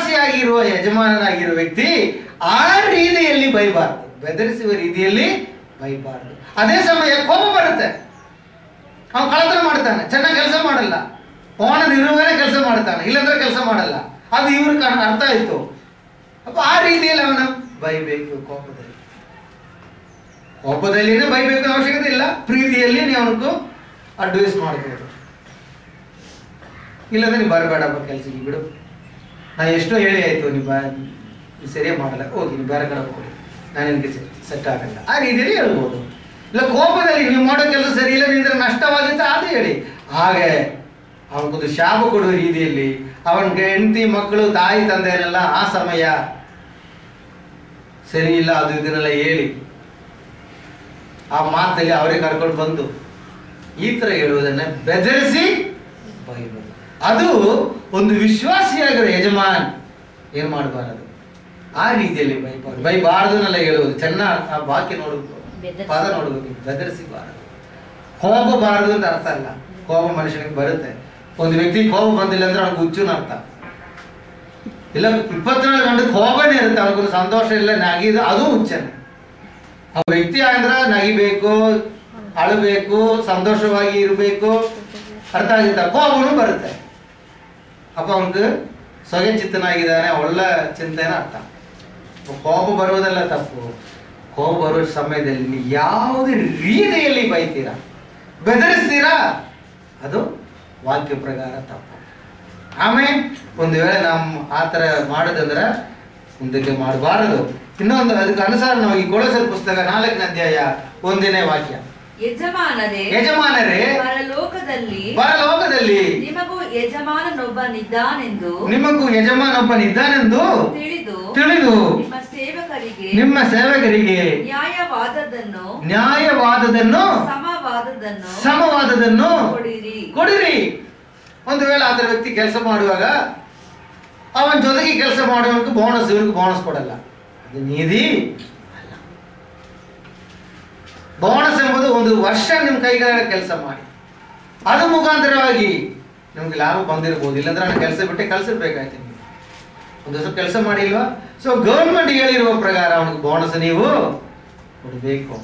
ವಿಶ್ವಾಸಿಯಾಗಿರುವ ಯಜಮಾನನಾಗಿರುವ ವ್ಯಕ್ತಿ ಆ ರೀತಿಯಲ್ಲಿ ಬೈಬಾರ್ದು ಬೆದರಿಸುವ ರೀತಿಯಲ್ಲಿ ಬೈಬಾರ್ದು ಅದೇ ಸಮಯ ಕೋಪ ಬರುತ್ತೆ ಅವನು ಕಳತನ ಮಾಡ್ತಾನೆ ಚೆನ್ನಾಗಿ ಕೆಲಸ ಮಾಡಲ್ಲ ಓನರ್ ಇರುವಾಗಲೇ ಕೆಲಸ ಮಾಡ್ತಾನೆ ಇಲ್ಲಂದ್ರೆ ಕೆಲಸ ಮಾಡಲ್ಲ ಅದು ಇವ್ರ ಕಾರಣ ಅರ್ಥ ಆಯ್ತು ಅಪ್ಪ ಆ ರೀತಿಯಲ್ಲಿ ಅವನು ಬೈಬೇಕು ಕೋಪದಲ್ಲಿ ಕೋಪದಲ್ಲಿನೇ ಬೈಬೇಕು ಅವಶ್ಯಕತೆ ಇಲ್ಲ ಪ್ರೀತಿಯಲ್ಲಿ ನೀವು ಅವನಿಗೂ ಅಡ್ವೈಸ್ ಮಾಡ್ಬೋದು ಇಲ್ಲಂದ್ರೆ ನೀವು ಬರಬೇಡಪ್ಪ ಕೆಲಸಕ್ಕೆ ಬಿಡು ನಾ ಎಷ್ಟೋ ಹೇಳಿ ಆಯ್ತು ನೀವು ಬಾ ನೀವು ಸರಿಯಾಗಿ ಮಾಡಲ್ಲ ಹೋಗಿ ನೀವು ಬೇರೆ ಕಡೆ ಹೋಗಿ ನಾನು ನಿನಗೆ ಸೆಟ್ ಆಗಲ್ಲ ಆ ರೀತಿಯಲ್ಲಿ ಹೇಳ್ಬೋದು ಇಲ್ಲ ಕೋಪದಲ್ಲಿ ನೀವು ಮಾಡೋ ಕೆಲಸ ಸರಿ ಇಲ್ಲ ನಿಂದ್ರೆ ನಷ್ಟವಾಗಿತ್ತು ಅದು ಹೇಳಿ ಹಾಗೆ ಅವನಿಗೊಂದು ಶಾಪ ಕೊಡುವ ರೀತಿಯಲ್ಲಿ ಅವನಿಗೆ ಹೆಂಡತಿ ಮಕ್ಕಳು ತಾಯಿ ತಂದೆಯರೆಲ್ಲ ಆ ಸಮಯ ಸರಿ ಇಲ್ಲ ಅದು ಇದನ್ನೆಲ್ಲ ಹೇಳಿ ಆ ಮಾತಲ್ಲಿ ಅವರೇ ಕರ್ಕೊಂಡು ಬಂದು ಈ ತರ ಹೇಳುವುದನ್ನ ಬೆದರಿಸಿ ಬೈಬೋದು ಅದು ಒಂದು ವಿಶ್ವಾಸಿಯಾಗಿರೋ ಯಜಮಾನ್ ಏನ್ ಮಾಡಬಾರದು ಆ ರೀತಿಯಲ್ಲಿ ಬೈಬಾರ್ದು ಬೈಬಾರ್ದನ್ನೆಲ್ಲ ಹೇಳುವುದು ಚೆನ್ನಾಗಿ ಆ ವಾಕ್ಯ ನೋಡಬೇಕು ಬೆದರಿಸಿ. ಪದ ನೋಡಬೇಕು ಬೆದರಿಸಿಬಾರದು ಕೋಪಬಾರದು ಅಂತ ಅರ್ಥ ಅಲ್ಲ ಕೋಪ ಮನುಷ್ಯನಿಗೆ ಬರುತ್ತೆ ಒಂದು ವ್ಯಕ್ತಿ ಕೋಪ ಬಂದಿಲ್ಲ ಅಂದ್ರೆ ಅವ್ನಿಗೆ ಹುಚ್ಚುನ ಅರ್ಥ ಇಲ್ಲ ಇಪ್ಪತ್ನಾಲ್ಕು ಗಂಟೆ ಕೋಪನೇ ಇರುತ್ತೆ ಅವ್ರಿಗೊಂದು ಸಂತೋಷ ಇಲ್ಲ ನಗಿದು ಅದು ಹುಚ್ಚನೆ ಆ ವ್ಯಕ್ತಿ ಅಂದ್ರೆ ನಗಿಬೇಕು ಅಳಬೇಕು ಸಂತೋಷವಾಗಿ ಇರಬೇಕು ಅರ್ಥ ಆಗುತ್ತೆ ಕೋಪನೂ ಬರುತ್ತೆ ಅಪ್ಪ ಅವನಿಗೆ ಸ್ವಯ ಚಿತ್ತನಾಗಿದ್ದಾನೆ ಒಳ್ಳೆ ಚಿಂತೆನ ಅರ್ಥ ಕೋಪ ಬರುವುದೆಲ್ಲ ತಪ್ಪು ಕೋಪ ಬರುವ ಸಮಯದಲ್ಲಿ ನೀವು ಯಾವುದೇ ರೀತಿಯಲ್ಲಿ ಬೈತೀರಾ ಬೆದರಿಸ್ತೀರಾ ಅದು ವಾಕ್ಯ ಪ್ರಕಾರ ತಪ್ಪು ಆಮೇಲೆ ಒಂದು ವೇಳೆ ನಾವು ಆ ಥರ ಮಾಡೋದಂದ್ರೆ ಮುಂದಕ್ಕೆ ಮಾಡಬಾರದು ಇನ್ನೊಂದು ಅದಕ್ಕೆ ಅನುಸಾರ ನಾವು ಈ ಕೊಳಸಲ್ ಪುಸ್ತಕ ನಾಲ್ಕನೇ ಅಧ್ಯಾಯ ಒಂದನೇ ವಾಕ್ಯ ಯಜಮಾನರೇ ಯಜಮಾನರೇ ಪರಲೋಕದಲ್ಲಿ ಪರಲೋಕದಲ್ಲಿ ನಿಮಗೂ ಯಜಮಾನನೊಬ್ಬನಿದ್ದಾನೆಂದು ನಿಮಗೂ ಯಜಮಾನೊಬ್ಬನಿದ್ದಾನೆಂದು ತಿಳಿದು ತಿಳಿದು ನಿಮ್ಮ ಸೇವಕರಿಗೆ ನಿಮ್ಮ ಸೇವಕರಿಗೆ ನ್ಯಾಯವಾದದ್ದನ್ನು ನ್ಯಾಯವಾದದನ್ನು ಸಮವಾದದ್ದನ್ನು ಸಮವಾದದನ್ನು ಕೊಡಿರಿ ಕೊಡಿರಿ ಒಂದು ವೇಳೆ ಆತರ ವ್ಯಕ್ತಿ ಕೆಲಸ ಮಾಡುವಾಗ ಅವನ ಜೊತೆಗೆ ಕೆಲಸ ಮಾಡುವವನಿಗೆ ಬೋನಸ್ ಇವ್ರಿಗೆ ಬೋನಸ್ ಕೊಡಲ್ಲ ಅದು ನೀತಿ ಅಲ್ಲ ಬೋನಸ್ ಎಂಬುದು ಒಂದು ವರ್ಷ ನಿಮ್ಮ ಕೈಗಳ ಕೆಲಸ ಮಾಡಿ ಅದು ಮುಖಾಂತರವಾಗಿ ನಿಮ್ಗೆ ಲಾಭ ಬಂದಿರ್ಬೋದು ಇಲ್ಲಾಂದ್ರೆ ನಾನು ಕೆಲಸ ಬಿಟ್ಟೆ ಕಳ್ಸಿರ್ಬೇಕಾಯ್ತು ನೀವು ಒಂದು ದಿವಸ ಕೆಲಸ ಮಾಡಿಲ್ವಾ ಸೊ ಗೌರ್ಮೆಂಟ್ ಹೇಳಿರುವ ಪ್ರಕಾರ ಅವನಿಗೆ ಬೋನಸ್ ನೀವು ಕೊಡಬೇಕು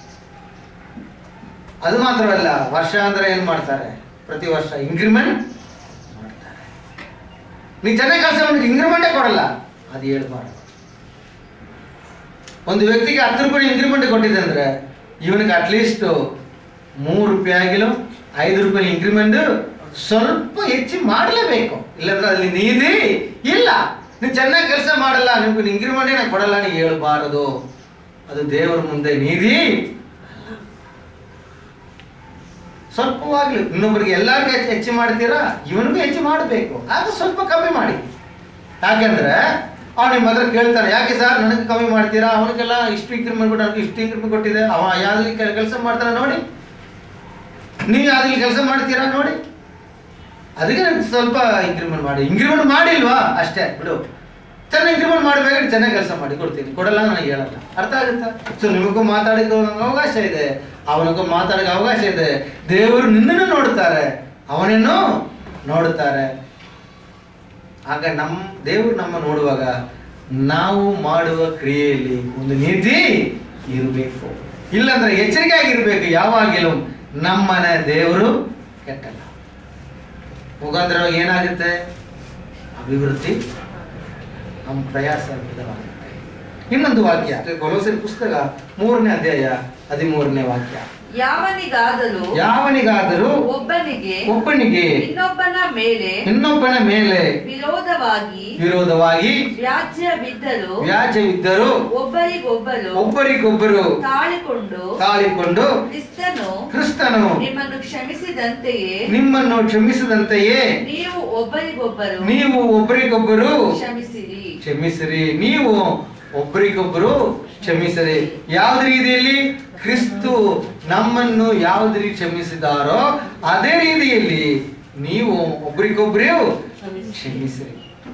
ಅದು ಮಾತ್ರವಲ್ಲ ವರ್ಷ ಅಂದ್ರೆ ಏನ್ ಮಾಡ್ತಾರೆ ಪ್ರತಿ ವರ್ಷ ಇಂಕ್ರಿಮೆಂಟ್ ಮಾಡ್ತಾರೆ ನೀವು ಚೆನ್ನಾಗಿ ಕೆಲಸ ಮಾಡಿ ಇಂಕ್ರಿಮೆಂಟೇ ಕೊಡಲ್ಲ ಅದು ಹೇಳ್ಬಾರ್ದು ಒಂದು ವ್ಯಕ್ತಿಗೆ ಹತ್ತು ರೂಪಾಯಿ ಇಂಕ್ರಿಮೆಂಟ್ ಕೊಟ್ಟಿದೆ ಅಂದ್ರೆ ಇವನಿಗೆ ಅಟ್ಲೀಸ್ಟ್ ಮೂರು ರೂಪಾಯಿ ಆಗಿಲು ಐದು ರೂಪಾಯಿ ಇಂಕ್ರಿಮೆಂಟ್ ಸ್ವಲ್ಪ ಹೆಚ್ಚು ಮಾಡಲೇಬೇಕು ಇಲ್ಲಾಂದ್ರೆ ಅಲ್ಲಿ ನೀತಿ ಇಲ್ಲ ನೀವು ಚೆನ್ನಾಗಿ ಕೆಲಸ ಮಾಡಲ್ಲ ನಿಮ್ಗೆ ಇಂಕ್ರಿಮೆಂಟೇ ನಾನು ಕೊಡಲ್ಲ ನೀವು ಹೇಳ್ಬಾರದು ಅದು ದೇವರ ಮುಂದೆ ನೀತಿ ಸ್ವಲ್ಪವಾಗ್ಲಿ ಇನ್ನೊಬ್ಬರಿಗೆ ಎಲ್ಲರಿಗೂ ಹೆಚ್ಚು ಹೆಚ್ಚು ಮಾಡ್ತೀರಾ ಇವನಿಗೂ ಹೆಚ್ಚು ಮಾಡಬೇಕು ಆಗ ಸ್ವಲ್ಪ ಕಮ್ಮಿ ಮಾಡಿ ಯಾಕೆಂದ್ರೆ ಅವ್ನು ನಿಮ್ಮ ಹತ್ರ ಕೇಳ್ತಾನೆ ಯಾಕೆ ಸರ್ ನನಗೆ ಕಮ್ಮಿ ಮಾಡ್ತೀರಾ ಅವನಿಗೆಲ್ಲ ಇಷ್ಟು ಇಂಕ್ರಿಮೆಂಟ್ ಕೊಟ್ಟು ನನಗೆ ಇಷ್ಟು ಇಂಕ್ರಿಮೆಂಟ್ ಕೊಟ್ಟಿದೆ ಅವ ಯಾವ್ದು ಕೆಲಸ ಮಾಡ್ತಾನೆ ನೋಡಿ ನೀವು ಯಾವ್ದು ಕೆಲಸ ಮಾಡ್ತೀರಾ ನೋಡಿ ಅದಕ್ಕೆ ನನಗೆ ಸ್ವಲ್ಪ ಇಂಕ್ರಿಮೆಂಟ್ ಮಾಡಿ ಇಂಕ್ರಿಮೆಂಟ್ ಮಾಡಿಲ್ವಾ ಅಷ್ಟೇ ಬಿಡು ಚೆನ್ನಾಗಿ ಇಂಕ್ರಿಮೆಂಟ್ ಮಾಡಬೇಕಾದ್ರೆ ಚೆನ್ನಾಗಿ ಕೆಲಸ ಮಾಡಿ ಕೊಡ್ತೀನಿ ಕೊಡಲ್ಲ ನನಗೆ ಹೇಳಲ್ಲ ಅರ್ಥ ಆಗುತ್ತಾ ಸೊ ನಿಮಗೂ ಮಾತಾಡೋಕೆ ಅವಕಾಶ ಇದೆ ಅವನಿಗೂ ಮಾತಾಡೋಕೆ ಅವಕಾಶ ಇದೆ ದೇವರು ನಿನ್ನನ್ನು ನೋಡುತ್ತಾರೆ ಅವನನ್ನು ನೋಡುತ್ತಾರೆ ಆಗ ನಮ್ಮ ದೇವರು ನಮ್ಮ ನೋಡುವಾಗ ನಾವು ಮಾಡುವ ಕ್ರಿಯೆಯಲ್ಲಿ ಒಂದು ನೀತಿ ಇರಬೇಕು ಇಲ್ಲಂದ್ರೆ ಎಚ್ಚರಿಕೆ ಆಗಿರ್ಬೇಕು ಯಾವಾಗಲೂ ನಮ್ಮನೆ ದೇವರು ಕೆಟ್ಟಲ್ಲ ಮುಖಾಂತರವಾಗಿ ಏನಾಗುತ್ತೆ ಅಭಿವೃದ್ಧಿ ನಮ್ಮ ಪ್ರಯಾಸ ವಿಧವಾಗುತ್ತೆ ಇನ್ನೊಂದು ವಾಕ್ಯ ಕೊಲೋಸಿನ ಪುಸ್ತಕ ಮೂರನೇ ಅಧ್ಯಾಯ ಹದಿಮೂರನೇ ವಾಕ್ಯ ಯಾವನಿಗಾದರೂ ಯಾವನಿಗಾದರೂ ಒಬ್ಬನಿಗೆ ಒಬ್ಬನಿಗೆ ಇನ್ನೊಬ್ಬನ ಮೇಲೆ ಇನ್ನೊಬ್ಬನ ಮೇಲೆ ವಿರೋಧವಾಗಿ ವಿರೋಧವಾಗಿ ವ್ಯಾಜ್ಯವಿದ್ದರೂ ವ್ಯಾಜ್ಯವಿದ್ದರೂ ಒಬ್ಬರಿಗೊಬ್ಬರು ಒಬ್ಬರಿಗೊಬ್ಬರು ತಾಳಿಕೊಂಡು ತಾಳಿಕೊಂಡು ಕ್ರಿಸ್ತನು ಕ್ರಿಸ್ತನು ನಿಮ್ಮನ್ನು ಕ್ಷಮಿಸಿದಂತೆಯೇ ನಿಮ್ಮನ್ನು ಕ್ಷಮಿಸಿದಂತೆಯೇ ನೀವು ಒಬ್ಬರಿಗೊಬ್ಬರು ನೀವು ಒಬ್ಬರಿಗೊಬ್ಬರು ಕ್ಷಮಿಸಿರಿ ಕ್ಷಮಿಸಿರಿ ನೀವು ಒಬ್ಬರಿಗೊಬ್ಬರು ಕ್ಷಮಿಸಿರಿ ಯಾವ್ದು ರೀತಿಯಲ್ಲಿ ಕ್ರಿಸ್ತು ನಮ್ಮನ್ನು ಯಾವ್ದು ರೀತಿ ಕ್ಷಮಿಸಿದಾರೋ ಅದೇ ರೀತಿಯಲ್ಲಿ ನೀವು ಒಬ್ರಿಗೊಬ್ಬರು ಕ್ಷಮಿಸಿರಿ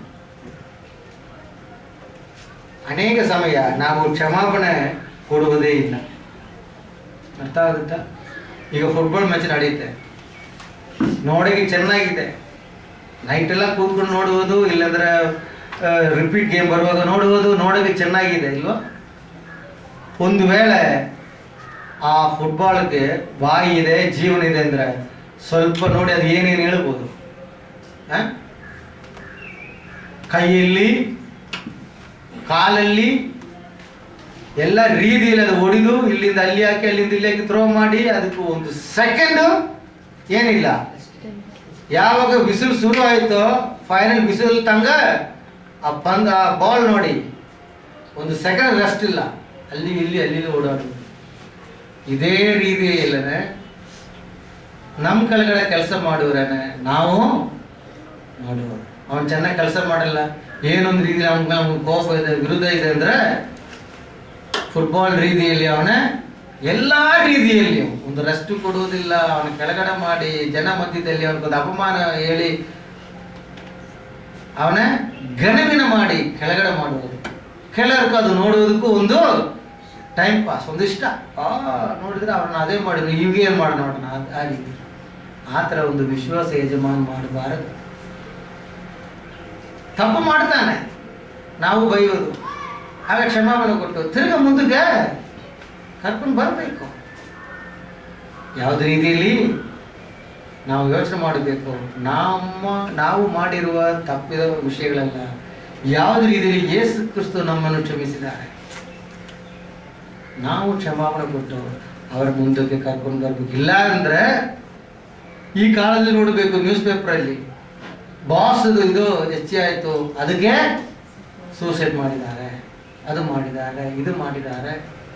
ಅನೇಕ ಸಮಯ ನಾವು ಕ್ಷಮಾಪಣೆ ಕೊಡುವುದೇ ಇಲ್ಲ ಅರ್ಥ ಆಗುತ್ತಾ ಈಗ ಫುಟ್ಬಾಲ್ ಮ್ಯಾಚ್ ನಡೆಯುತ್ತೆ ನೋಡೋಕೆ ಚೆನ್ನಾಗಿದೆ ನೈಟ್ ಎಲ್ಲ ಕೂತ್ಕೊಂಡು ನೋಡುವುದು ಇಲ್ಲಾಂದ್ರೆ ರಿಪೀಟ್ ಗೇಮ್ ಬರುವಾಗ ನೋಡುವುದು ನೋಡೋಕೆ ಚೆನ್ನಾಗಿದೆ ಇಲ್ವಾ ಒಂದು ವೇಳೆ ಆ ಫುಟ್ಬಾಲ್ಗೆ ಬಾಯಿ ಇದೆ ಜೀವನ ಇದೆ ಅಂದ್ರೆ ಸ್ವಲ್ಪ ನೋಡಿ ಅದು ಏನೇನು ಹೇಳ್ಬೋದು ಆ? ಕೈಯಲ್ಲಿ ಕಾಲಲ್ಲಿ ಎಲ್ಲ ರೀತಿಯಲ್ಲಿ ಅದು ಹೊಡಿದು ಇಲ್ಲಿಂದ ಅಲ್ಲಿ ಹಾಕಿ ಅಲ್ಲಿಂದ ಇಲ್ಲಿ ಹಾಕಿ ಥ್ರೋ ಮಾಡಿ ಅದಕ್ಕೆ ಒಂದು ಸೆಕೆಂಡ್ ಏನಿಲ್ಲ ಯಾವಾಗ ಬಿಸಿಲು ಶುರು ಆಯ್ತೋ ಫೈನಲ್ ಬಿಸಿಲು ತಂಗ ಆ ಪಂದ್ ಆ ಬಾಲ್ ನೋಡಿ ಒಂದು ಸೆಕೆಂಡ್ ರೆಸ್ಟ್ ಇಲ್ಲ ಅಲ್ಲಿ ಇಲ್ಲಿ ಅಲ್ಲಿ ಇಲ್ಲಿ ಓಡಾಡೋದು ಇದೇ ರೀತಿಯಲ್ಲೇ ನಮ್ಮ ಕೆಳಗಡೆ ಕೆಲಸ ಮಾಡುವರೇನೆ ನಾವು ಮಾಡುವರು ಅವನು ಚೆನ್ನಾಗಿ ಕೆಲಸ ಮಾಡಲ್ಲ ಏನೊಂದು ರೀತಿಯಲ್ಲಿ ಅವನ ನಮ್ಗೆ ಕೋಪ ಇದೆ ವಿರುದ್ಧ ಇದೆ ಅಂದ್ರೆ ಫುಟ್ಬಾಲ್ ರೀತಿಯಲ್ಲಿ ಅವನ ಎಲ್ಲಾ ರೀತಿಯಲ್ಲಿ ಒಂದು ರೆಸ್ಟ್ ಕೊಡುವುದಿಲ್ಲ ಅವನ ಕೆಳಗಡೆ ಮಾಡಿ ಜನ ಮಧ್ಯದಲ್ಲಿ ಅವನಿಗೊಂದು ಅಪಮಾನ ಹೇಳಿ ಅವನ ಗಣವಿನ ಮಾಡಿ ಕೆಳಗಡೆ ಮಾಡುವುದು ಕೆಲವർക്ക് ಅದು ನೋಡುವುದಕ್ಕೂ ಒಂದು ಟೈಮ್ ಪಾಸ್ ಒಂದು ಇಷ್ಟ ಆ ನೋಡಿದ್ರೆ ಅವನ ಅದೇ ಮಾಡಿದ್ರು ಈಗ ಏನು ಮಾಡಿ ನೋಡೋಣ ಅದ್- ಆ ರೀತಿ ಆ ಥರ ಒಂದು ವಿಶ್ವಾಸ ಯಜಮಾನ ಮಾಡಬಾರದು ತಪ್ಪು ಮಾಡ್ತಾನೆ ನಾವು ಬೈಯೋದು ಆಗ ಕ್ಷಮಾಪಣೆ ಕೊಟ್ಟು ತಿರ್ಗ ಮುಂದಕ್ಕೆ ಕರ್ಕೊಂಡು ಬರಬೇಕು ಯಾವುದೇ ರೀತಿಯಲ್ಲಿ ನಾವು ಯೋಚನೆ ಮಾಡಬೇಕು ನಮ್ಮ ನಾವು ಮಾಡಿರುವ ತಪ್ಪಿದ ವಿಷಯಗಳೆಲ್ಲ ಯಾವುದೇ ರೀತಿಯಲ್ಲಿ ಯೇಸು ಕ್ರಿಸ್ತು ನಮ್ಮನ್ನು ಕ್ಷಮಿಸಿದ್ದಾರೆ ನಾವು ಕ್ಷಮಾಪಣೆ ಕೊಟ್ಟು ಅವರ ಮುಂದಕ್ಕೆ ಕರ್ಕೊಂಡು ಬರ್ಬೇಕು ಇಲ್ಲ ಅಂದ್ರೆ ಈ ಕಾಲದಲ್ಲಿ ನೋಡಬೇಕು ನ್ಯೂಸ್ ಪೇಪರಲ್ಲಿ ಬಾಸ್ ಇದು ಹೆಚ್ಚೆ ಆಯ್ತು ಅದಕ್ಕೆ ಸೂಸೈಡ್ ಮಾಡಿದ್ದಾರೆ ಅದು ಮಾಡಿದ್ದಾರೆ ಇದು ಮಾಡಿದ್ದಾರೆ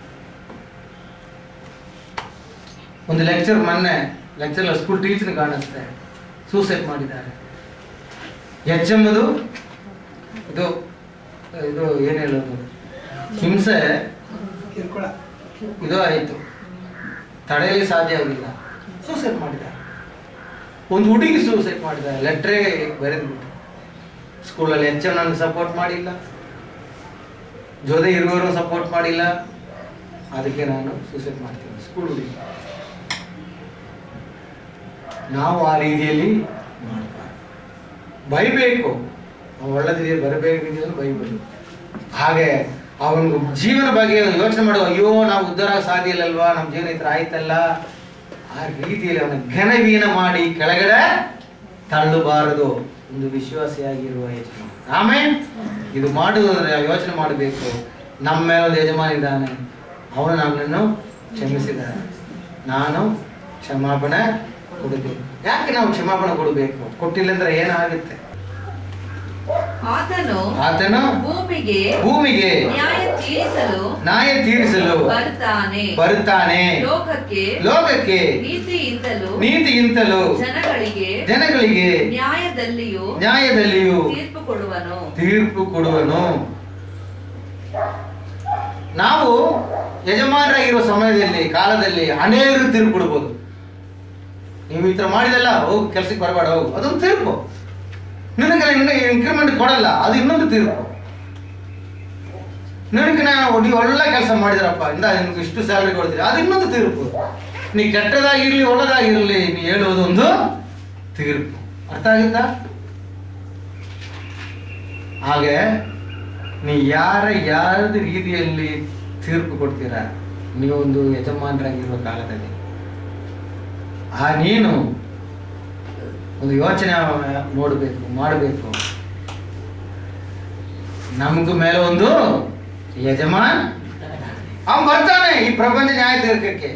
ಒಂದು ಲೆಕ್ಚರ್ ಮೊನ್ನೆ ಲೆಕ್ಚರ್ ಸ್ಕೂಲ್ ಟೀಚರ್ ಕಾಣಿಸ್ತೆ ಸೂಸೈಡ್ ಮಾಡಿದ್ದಾರೆ ಎಚ್ ಎಂಬುದು ಇದು ಇದು ಏನು ಹೇಳೋದು ಹಿಂಸೆ ಕಿರ್ಕೊಳ ಇದು ಆಯಿತು ತಡೆಯಲಿ ಸಾಧ್ಯ ಆಗಿಲ್ಲ ಸೂಸೈಡ್ ಮಾಡಿದ್ದಾರೆ ಒಂದು ಹುಡುಗಿ ಸೂಸೈಡ್ ಮಾಡಿದ್ದಾರೆ ಲೆಟ್ರೇ ಬರೆದ್ಬಿಟ್ಟು ಸ್ಕೂಲಲ್ಲಿ ಎಚ್ ಎಂ ನನಗೆ ಸಪೋರ್ಟ್ ಮಾಡಿಲ್ಲ ಜೊತೆ ಇರುವವರು ಸಪೋರ್ಟ್ ಮಾಡಿಲ್ಲ ಅದಕ್ಕೆ ನಾನು ಸೂಸೈಡ್ ಮಾಡ್ತೀನಿ ಸ್ಕೂಲ್ ಹುಡುಗಿ ನಾವು ಆ ರೀತಿಯಲ್ಲಿ ಮಾಡಬಾರ್ದು ಬೈಬೇಕು ನಾವು ಒಳ್ಳೆ ರೀತಿಯಲ್ಲಿ ಬರಬೇಕು ರೀತಿಯಲ್ಲಿ ಬೈಬೇಕು ಹಾಗೆ ಅವನಿಗೆ ಜೀವನ ಬಗ್ಗೆ ಯೋಚನೆ ಮಾಡುವ ಅಯ್ಯೋ ನಾವು ಉದ್ಧಾರ ಆಗ್ ಸಾಧ್ಯ ಇಲ್ಲಲ್ವಾ ನಮ್ಮ ಜೀವನ ಈ ಥರ ಆಯ್ತಲ್ಲ ಆ ರೀತಿಯಲ್ಲಿ ಅವನ ಘನವೀನ ಮಾಡಿ ಕೆಳಗಡೆ ತಳ್ಳಬಾರದು ಒಂದು ವಿಶ್ವಾಸಿಯಾಗಿರುವ ಯಜಮಾನ ಆಮೇಲೆ ಇದು ಮಾಡುವುದಾದ್ರೆ ಯೋಚನೆ ಮಾಡಬೇಕು ನಮ್ಮ ಮೇಲೆ ಒಂದು ಯಜಮಾನ ಇದ್ದಾನೆ ಅವನು ನನ್ನನ್ನು ಕ್ಷಮಿಸಿದ್ದಾನೆ ನಾನು ಕ್ಷಮಾಪಣೆ ಕೊಡಬೇಕು ಯಾಕೆ ನಾವು ಕ್ಷಮಾಪಣೆ ಕೊಡಬೇಕು ಕೊಟ್ಟಿಲ್ಲ ಅಂದ್ರೆ ಏನಾಗುತ್ತೆ ಆತನು ಆತನು ಭೂಮಿಗೆ ಭೂಮಿಗೆ ನ್ಯಾಯ ತೀರಿಸಲು ನ್ಯಾಯ ತೀರಿಸಲು ಬರ್ತಾನೆ ಬರುತ್ತಾನೆ ಲೋಕಕ್ಕೆ ಲೋಕಕ್ಕೆ ನೀತಿಯಿಂದಲೂ ನೀತಿಗಿಂತಲೂ ಜನಗಳಿಗೆ ಜನಗಳಿಗೆ ನ್ಯಾಯದಲ್ಲಿಯೂ ನ್ಯಾಯದಲ್ಲಿಯೂ ತೀರ್ಪು ಕೊಡುವನು ತೀರ್ಪು ಕೊಡುವನು ನಾವು ಯಜಮಾನರಾಗಿರುವ ಸಮಯದಲ್ಲಿ ಕಾಲದಲ್ಲಿ ಅನೇಕರು ತೀರ್ಪು ಕೊಡ್ಬೋದು ನೀವು ಈ ಥರ ಮಾಡಿದಲ್ಲ ಹೋಗು ಕೆಲ್ಸಕ್ಕೆ ಬರಬೇಡ ಹೋಗು ಅದೊಂದು ತೀರ್ಪು ನಿನಗೆ ನಿನಗೆ ಇನ್ಕ್ರಿಮೆಂಟ್ ಕೊಡಲ್ಲ ಅದು ಇನ್ನೊಂದು ತೀರ್ಪು ನಿನಗೆ ನಾನು ನೀವು ಒಳ್ಳೆ ಕೆಲಸ ಮಾಡಿದ್ರಪ್ಪ ಇಂದ ನಿಮ್ಗೆ ಇಷ್ಟು ಸ್ಯಾಲ್ರಿ ಕೊಡ್ತೀರಿ ಅದು ಇನ್ನೊಂದು ತೀರ್ಪು ನೀ ಕೆಟ್ಟದಾಗಿರ್ಲಿ ಒಳ್ಳೆದಾಗಿರ್ಲಿ ನೀ ಹೇಳುವುದು ಒಂದು ತೀರ್ಪು ಅರ್ಥ ಆಗುತ್ತಾ ಹಾಗೆ ನೀ ಯಾರ ಯಾರದ ರೀತಿಯಲ್ಲಿ ತೀರ್ಪು ಕೊಡ್ತೀರಾ ನೀವೊಂದು ಯಜಮಾನರಾಗಿರುವ ಕಾಲದಲ್ಲಿ ಆ ನೀನು ಒಂದು ಯೋಚನೆ ನೋಡಬೇಕು ಮಾಡಬೇಕು ನಮಗೂ ಮೇಲೆ ಒಂದು ಯಜಮಾನ್ ಅವನು ಬರ್ತಾನೆ ಈ ಪ್ರಪಂಚ ನ್ಯಾಯ ತೀರ್ಕಕ್ಕೆ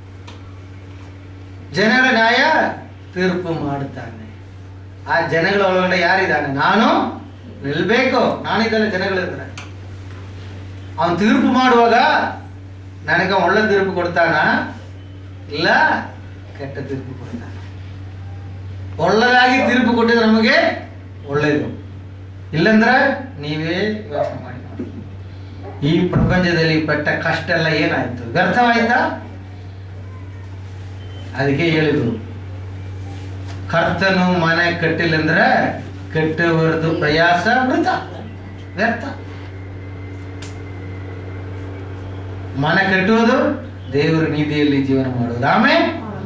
ಜನರ ನ್ಯಾಯ ತೀರ್ಪು ಮಾಡುತ್ತಾನೆ ಆ ಜನಗಳ ಒಳಗಡೆ ಯಾರಿದ್ದಾನೆ ನಾನು ನಿಲ್ಬೇಕು ನಾನಿದ್ದಲ್ಲ ಜನಗಳಿದ್ದಾರೆ ಅವನು ತೀರ್ಪು ಮಾಡುವಾಗ ನನಗೆ ಒಳ್ಳೆ ತೀರ್ಪು ಕೊಡ್ತಾನ ಇಲ್ಲ ಕೆಟ್ಟ ತೀರ್ಪು ಕೊಡ್ತಾನ ಒಳ್ಳೆದಾಗಿ ತೀರ್ಪು ಕೊಟ್ಟಿದ್ರೆ ನಮಗೆ ಒಳ್ಳೇದು ಇಲ್ಲಂದ್ರೆ ನೀವೇ ಯೋಚನೆ ಮಾಡಿ ನೋಡಿ ಈ ಪ್ರಪಂಚದಲ್ಲಿ ಪಟ್ಟ ಕಷ್ಟ ಎಲ್ಲ ಏನಾಯ್ತು ವ್ಯರ್ಥವಾಯ್ತಾ ಅದಕ್ಕೆ ಹೇಳಿದ್ರು ಕರ್ತನು ಮನೆ ಕಟ್ಟಿಲ್ಲಂದ್ರೆ ಕಟ್ಟುವರದು ಪ್ರಯಾಸ ವೃಥ ವ್ಯರ್ಥ ಮನೆ ಕಟ್ಟುವುದು ದೇವರ ನೀತಿಯಲ್ಲಿ ಜೀವನ ಮಾಡುವುದು ಆಮೇಲೆ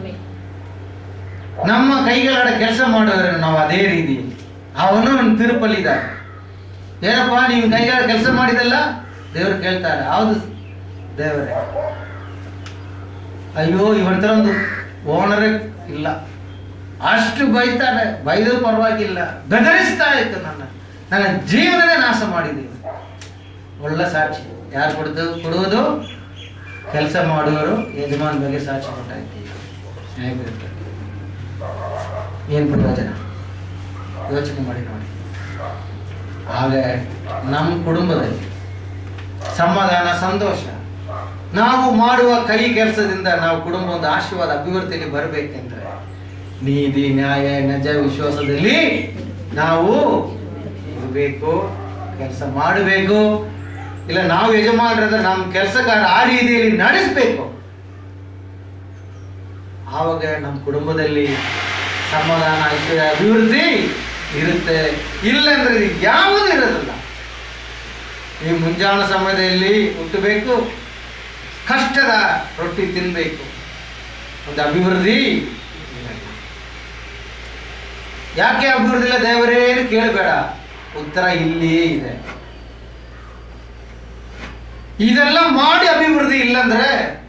ನಮ್ಮ ಕೈಗಳ ಕೆಲಸ ಮಾಡುವವರು ನಾವು ಅದೇ ರೀತಿ ಅವನು ನನ್ನ ತಿರುಪಲ್ಲಿದ್ದಾರೆ ಏನಪ್ಪ ನೀವು ಕೈಗಳ ಕೆಲಸ ಮಾಡಿದಲ್ಲ ದೇವರು ಕೇಳ್ತಾರೆ ಹೌದು ದೇವರೇ ಅಯ್ಯೋ ಇವನ ಥರ ಒಂದು ಓನರೇ ಇಲ್ಲ ಅಷ್ಟು ಬೈತಾನೆ ಬೈದರೂ ಪರವಾಗಿಲ್ಲ ಬೆದರಿಸ್ತಾ ಇತ್ತು ನನ್ನ ನನ್ನ ಜೀವನನೇ ನಾಶ ಮಾಡಿದ್ದೀವಿ ಒಳ್ಳೆ ಸಾಕ್ಷಿ ಯಾರು ಕೊಡ್ದು ಕೊಡುವುದು ಕೆಲಸ ಮಾಡುವವರು ಯಜಮಾನ್ ಬಗ್ಗೆ ಸಾಕ್ಷಿ ಕೊಡ್ತಾ ಇದ್ದೀವಿ ಹೇಗಿರುತ್ತೆ ಏನು ಪ್ರಯೋಜನ ಯೋಚನೆ ಮಾಡಿ ನೋಡಿ ಹಾಗೆ ನಮ್ಮ ಕುಟುಂಬದಲ್ಲಿ ಸಮಾಧಾನ ಸಂತೋಷ ನಾವು ಮಾಡುವ ಕೈ ಕೆಲಸದಿಂದ ನಾವು ಕುಟುಂಬ ಒಂದು ಆಶೀರ್ವಾದ ಅಭಿವೃದ್ಧಿಯಲ್ಲಿ ಬರಬೇಕೆಂದ್ರೆ ನೀತಿ ನ್ಯಾಯ ನಿಜ ವಿಶ್ವಾಸದಲ್ಲಿ ನಾವು ಇರಬೇಕು ಕೆಲಸ ಮಾಡಬೇಕು ಇಲ್ಲ ನಾವು ಯಜಮಾನರಾದ್ರೆ ನಮ್ಮ ಕೆಲಸಗಾರ ಆ ರೀತಿಯಲ್ಲಿ ನಡೆಸಬೇಕು ಆವಾಗ ನಮ್ಮ ಕುಟುಂಬದಲ್ಲಿ ಸಮಾಧಾನ ಐಶ್ವರ್ಯ ಅಭಿವೃದ್ಧಿ ಇರುತ್ತೆ ಇಲ್ಲಂದ್ರೆ ಇದು ಯಾವುದೂ ಇರೋದಿಲ್ಲ ಈ ಮುಂಜಾನ ಸಮಯದಲ್ಲಿ ಹುಟ್ಟಬೇಕು ಕಷ್ಟದ ರೊಟ್ಟಿ ತಿನ್ನಬೇಕು ಒಂದು ಅಭಿವೃದ್ಧಿ ಇರಲ್ಲ. ಯಾಕೆ ಅಭಿವೃದ್ಧಿ ಇಲ್ಲ ದೇವರೇನು ಕೇಳಬೇಡ ಉತ್ತರ ಇಲ್ಲಿಯೇ ಇದೆ ಇದೆಲ್ಲ ಮಾಡಿ ಅಭಿವೃದ್ಧಿ ಇಲ್ಲಂದ್ರೆ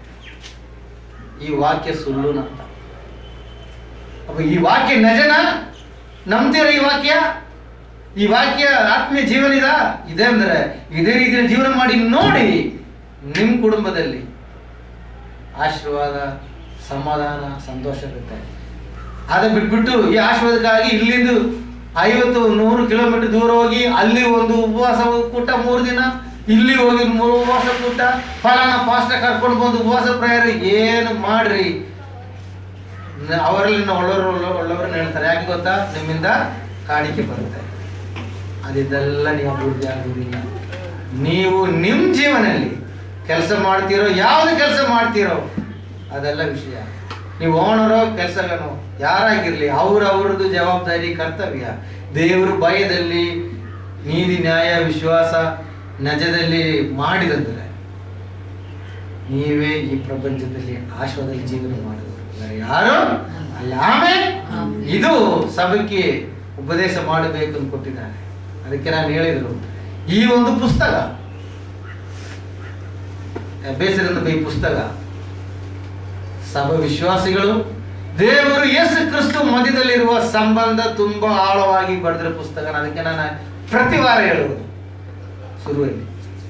ಈ ವಾಕ್ಯ ಸುಳ್ಳು ಅಂತ ಅಪ್ಪ ಈ ವಾಕ್ಯ ನಿಜನ ನಂಬ್ತೀರ ಈ ವಾಕ್ಯ ಈ ವಾಕ್ಯ ಆತ್ಮೀಯ ಜೀವನ ಇದ ಇದೆ ಅಂದ್ರೆ ಇದೇ ರೀತಿಯ ಜೀವನ ಮಾಡಿ ನೋಡಿ ನಿಮ್ಮ ಕುಟುಂಬದಲ್ಲಿ ಆಶೀರ್ವಾದ ಸಮಾಧಾನ ಸಂತೋಷ ಇರುತ್ತೆ ಅದ ಬಿಟ್ಬಿಟ್ಟು ಈ ಆಶೀರ್ವಾದಕ್ಕಾಗಿ ಇಲ್ಲಿಂದ ಐವತ್ತು ನೂರು ಕಿಲೋಮೀಟರ್ ದೂರ ಹೋಗಿ ಅಲ್ಲಿ ಒಂದು ಉಪವಾಸ ಕೂಟ ಮೂರು ದಿನ ಇಲ್ಲಿ ಹೋಗಿ ಮೂರು ಉಪವಾಸ ಕೂಟ ಫಲಾನ ಪಾಸ್ಟ ಕರ್ಕೊಂಡು ಬಂದು ಉಪವಾಸ ಪ್ರೇಯರ್ ಏನು ಮಾಡ್ರಿ ನ- ಅವರಲ್ಲಿ ನಾವು ಒಳ್ಳೆಯವರು ಒಳ್ಳೆಯವ್ರನ್ನ ಹೇಳ್ತಾರೆ ಯಾಕೆ ಗೊತ್ತಾ ನಿಮ್ಮಿಂದ ಕಾಣಿಕೆ ಬರುತ್ತೆ ಅದಿದೆಲ್ಲ ನೀವು ಅಭಿವೃದ್ಧಿ ಆಗುವುದಿಲ್ಲ ನೀವು ನಿಮ್ಮ ಜೀವನದಲ್ಲಿ ಕೆಲಸ ಮಾಡ್ತೀರೋ ಯಾವ್ದು ಕೆಲಸ ಮಾಡ್ತೀರೋ ಅದೆಲ್ಲ ವಿಷಯ ನೀವು ಓನರೋ ಕೆಲಸಗನೋ ಯಾರಾಗಿರ್ಲಿ ಅವ್ರ ಅವ್ರದ್ದು ಜವಾಬ್ದಾರಿ ಕರ್ತವ್ಯ ದೇವ್ರ ಭಯದಲ್ಲಿ ನೀತಿ ನ್ಯಾಯ ವಿಶ್ವಾಸ ನಜದಲ್ಲಿ ಮಾಡಿದಂದ್ರೆ ನೀವೇ ಈ ಪ್ರಪಂಚದಲ್ಲಿ ಆಶ್ವಾದಲ್ಲಿ ಜೀವನ ಮಾಡುವುದು ಬೇರೆ ಯಾರು ಅಲ್ಲ ಆಮೇಲೆ ಇದು ಸಭೆಗೆ ಉಪದೇಶ ಮಾಡಬೇಕು ಅಂತ ಕೊಟ್ಟಿದ್ದಾರೆ ಅದಕ್ಕೆ ನಾನು ಹೇಳಿದ್ರು ಈ ಒಂದು ಪುಸ್ತಕ ಬೇಸರದ ಈ ಪುಸ್ತಕ ಸಭೆ ವಿಶ್ವಾಸಿಗಳು ದೇವರು ಯೇಸು ಕ್ರಿಸ್ತು ಮಧ್ಯದಲ್ಲಿರುವ ಸಂಬಂಧ ತುಂಬಾ ಆಳವಾಗಿ ಬರೆದಿರೋ ಪುಸ್ತಕ ಅದಕ್ಕೆ ನಾನು ಪ್ರತಿ ವಾರ ಹೇಳುವುದು ಶುರುವಲ್ಲಿ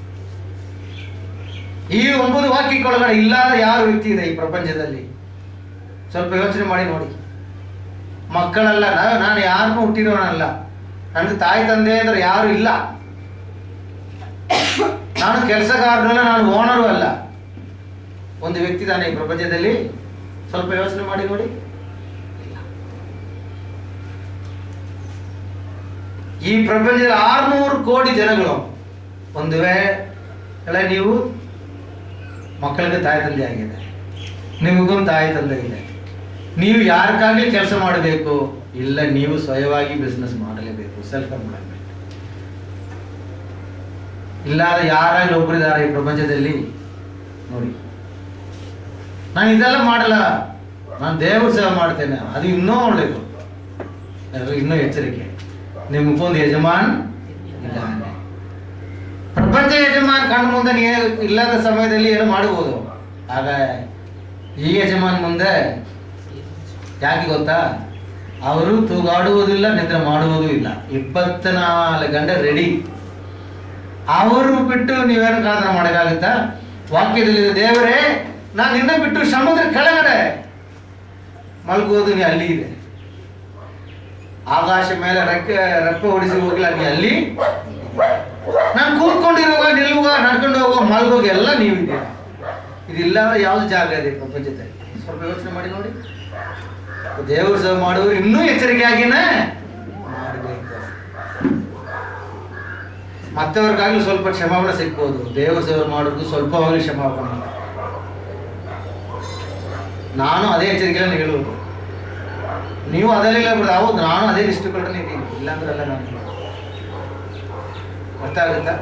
ಈ ಒಂಬತ್ತು ವಾಕ್ಯಗಳೊಳಗಡೆ ಇಲ್ಲದ ಯಾವ ವ್ಯಕ್ತಿ ಇದೆ ಈ ಪ್ರಪಂಚದಲ್ಲಿ ಸ್ವಲ್ಪ ಯೋಚನೆ ಮಾಡಿ ನೋಡಿ ಮಕ್ಕಳಲ್ಲ ನಾನು ನಾನು ಯಾರನ್ನೂ ಹುಟ್ಟಿರೋನಲ್ಲ ನನಗೆ ತಾಯಿ ತಂದೆ ಅಂದ್ರೆ ಯಾರು ಇಲ್ಲ ನಾನು ಕೆಲಸಗಾರನಲ್ಲ ನಾನು ಓನರು ಅಲ್ಲ ಒಂದು ವ್ಯಕ್ತಿ ತಾನೆ ಈ ಪ್ರಪಂಚದಲ್ಲಿ ಸ್ವಲ್ಪ ಯೋಚನೆ ಮಾಡಿ ನೋಡಿ ಇಲ್ಲ. ಈ ಪ್ರಪಂಚದಲ್ಲಿ ಆರ್ನೂರು ಕೋಟಿ ಜನಗಳು ಒಂದು ವೇಳೆ ನೀವು ಮಕ್ಕಳಿಗೆ ತಾಯಿ ತಂದೆ ಆಗಿದೆ ನಿಮಗೂ ತಾಯಿ ತಂದೆ ಇದೆ ನೀವು ಯಾರಿಗಾಗಲಿ ಕೆಲಸ ಮಾಡಬೇಕು ಇಲ್ಲ ನೀವು ಸ್ವಯವಾಗಿ ಬಿಸ್ನೆಸ್ ಮಾಡಲೇಬೇಕು ಸೆಲ್ಫ್ ಎಂಪ್ಲಾಯ್ಮೆಂಟ್ ಇಲ್ಲಾದ ಯಾರಾಗಲಿ ಒಬ್ಬರಿದ್ದಾರೆ ಈ ಪ್ರಪಂಚದಲ್ಲಿ ನೋಡಿ ನಾನು ಇದೆಲ್ಲ ಮಾಡಲ್ಲ ನಾನು ದೇವ್ರ ಸೇವೆ ಮಾಡ್ತೇನೆ ಅದು ಇನ್ನೂ ಒಳ್ಳೇದು ಅದು ಇನ್ನೂ ಎಚ್ಚರಿಕೆ ನಿಮಗೊಂದು ಯಜಮಾನ್ ಇದ್ದಾನೆ ಪ್ರಪಂಚ ಯಜಮಾನ್ ಕಣ್ಣು ಮುಂದೆ ನೀ ಇಲ್ಲದ ಸಮಯದಲ್ಲಿ ಏನು ಮಾಡಬಹುದು ಆಗ ಈ ಯಜಮಾನ್ ಮುಂದೆ ಯಾಕೆ ಗೊತ್ತಾ ಅವರು ತೂಗಾಡುವುದಿಲ್ಲ ನಿದ್ರೆ ಮಾಡುವುದೂ ಇಲ್ಲ ಇಪ್ಪತ್ನಾಲ್ಕು ಗಂಟೆ ರೆಡಿ ಅವರು ಬಿಟ್ಟು ನೀವೇನು ಕಾದನ ಮಾಡೋಕ್ಕಾಗುತ್ತಾ ವಾಕ್ಯದಲ್ಲಿ ದೇವರೇ ನಾನು ನಿನ್ನ ಬಿಟ್ಟು ಸಮುದ್ರ ಕೆಳಗಡೆ ಮಲಗುವುದು ನೀ ಅಲ್ಲಿ ಇದೆ ಆಕಾಶ ಮೇಲೆ ರೆಕ್ಕೆ ರೆಪ್ಪೆ ಹೊಡಿಸಿ ಹೋಗ್ಲ ನೀ ಅಲ್ಲಿ ನಾನು ಕೂತ್ಕೊಂಡಿರುವಾಗ ನಿಲ್ಲುವಾಗ ನಡ್ಕೊಂಡು ಹೋಗುವ ಮಲಗೋಗ ಎಲ್ಲ ನೀವಿದ್ದೀರ ಇದಿಲ್ಲ ಯಾವ್ದು ಜಾಗ ಇದೆ ಪ್ರಪಂಚದಲ್ಲಿ ಸ್ವಲ್ಪ ಯೋಚನೆ ಮಾಡಿ ನೋಡಿ ದೇವ್ರ ಸೇವೆ ಮಾಡುವವರು ಇನ್ನೂ ಎಚ್ಚರಿಕೆಯಾಗಿನೇ ಮಾಡಬೇಕು ಮತ್ತವ್ರಿಗಾಗಲಿ ಸ್ವಲ್ಪ ಕ್ಷಮಾಪಣೆ ಸಿಗ್ಬೋದು ದೇವ್ರ ಸೇವೆ ಮಾಡೋದು ಸ್ವಲ್ಪವಾಗಲಿ ಕ್ಷಮಾಪಣೆ ನಾನು ಅದೇ ಎಚ್ಚರಿಕೆಯನ್ನು ಹೇಳುವುದು ನೀವು ಅದರಲ್ಲಿಲ್ಲ ಬಿಡೋದು ಹೌದು ನಾನು ಅದೇ ದೃಷ್ಟಿಕೋಣದಲ್ಲಿ ಇದ್ದೀನಿ ಇಲ್ಲಾಂದ್ರಲ್ಲ ನಾನು ಅರ್ಥ ಆಗುತ್ತಾ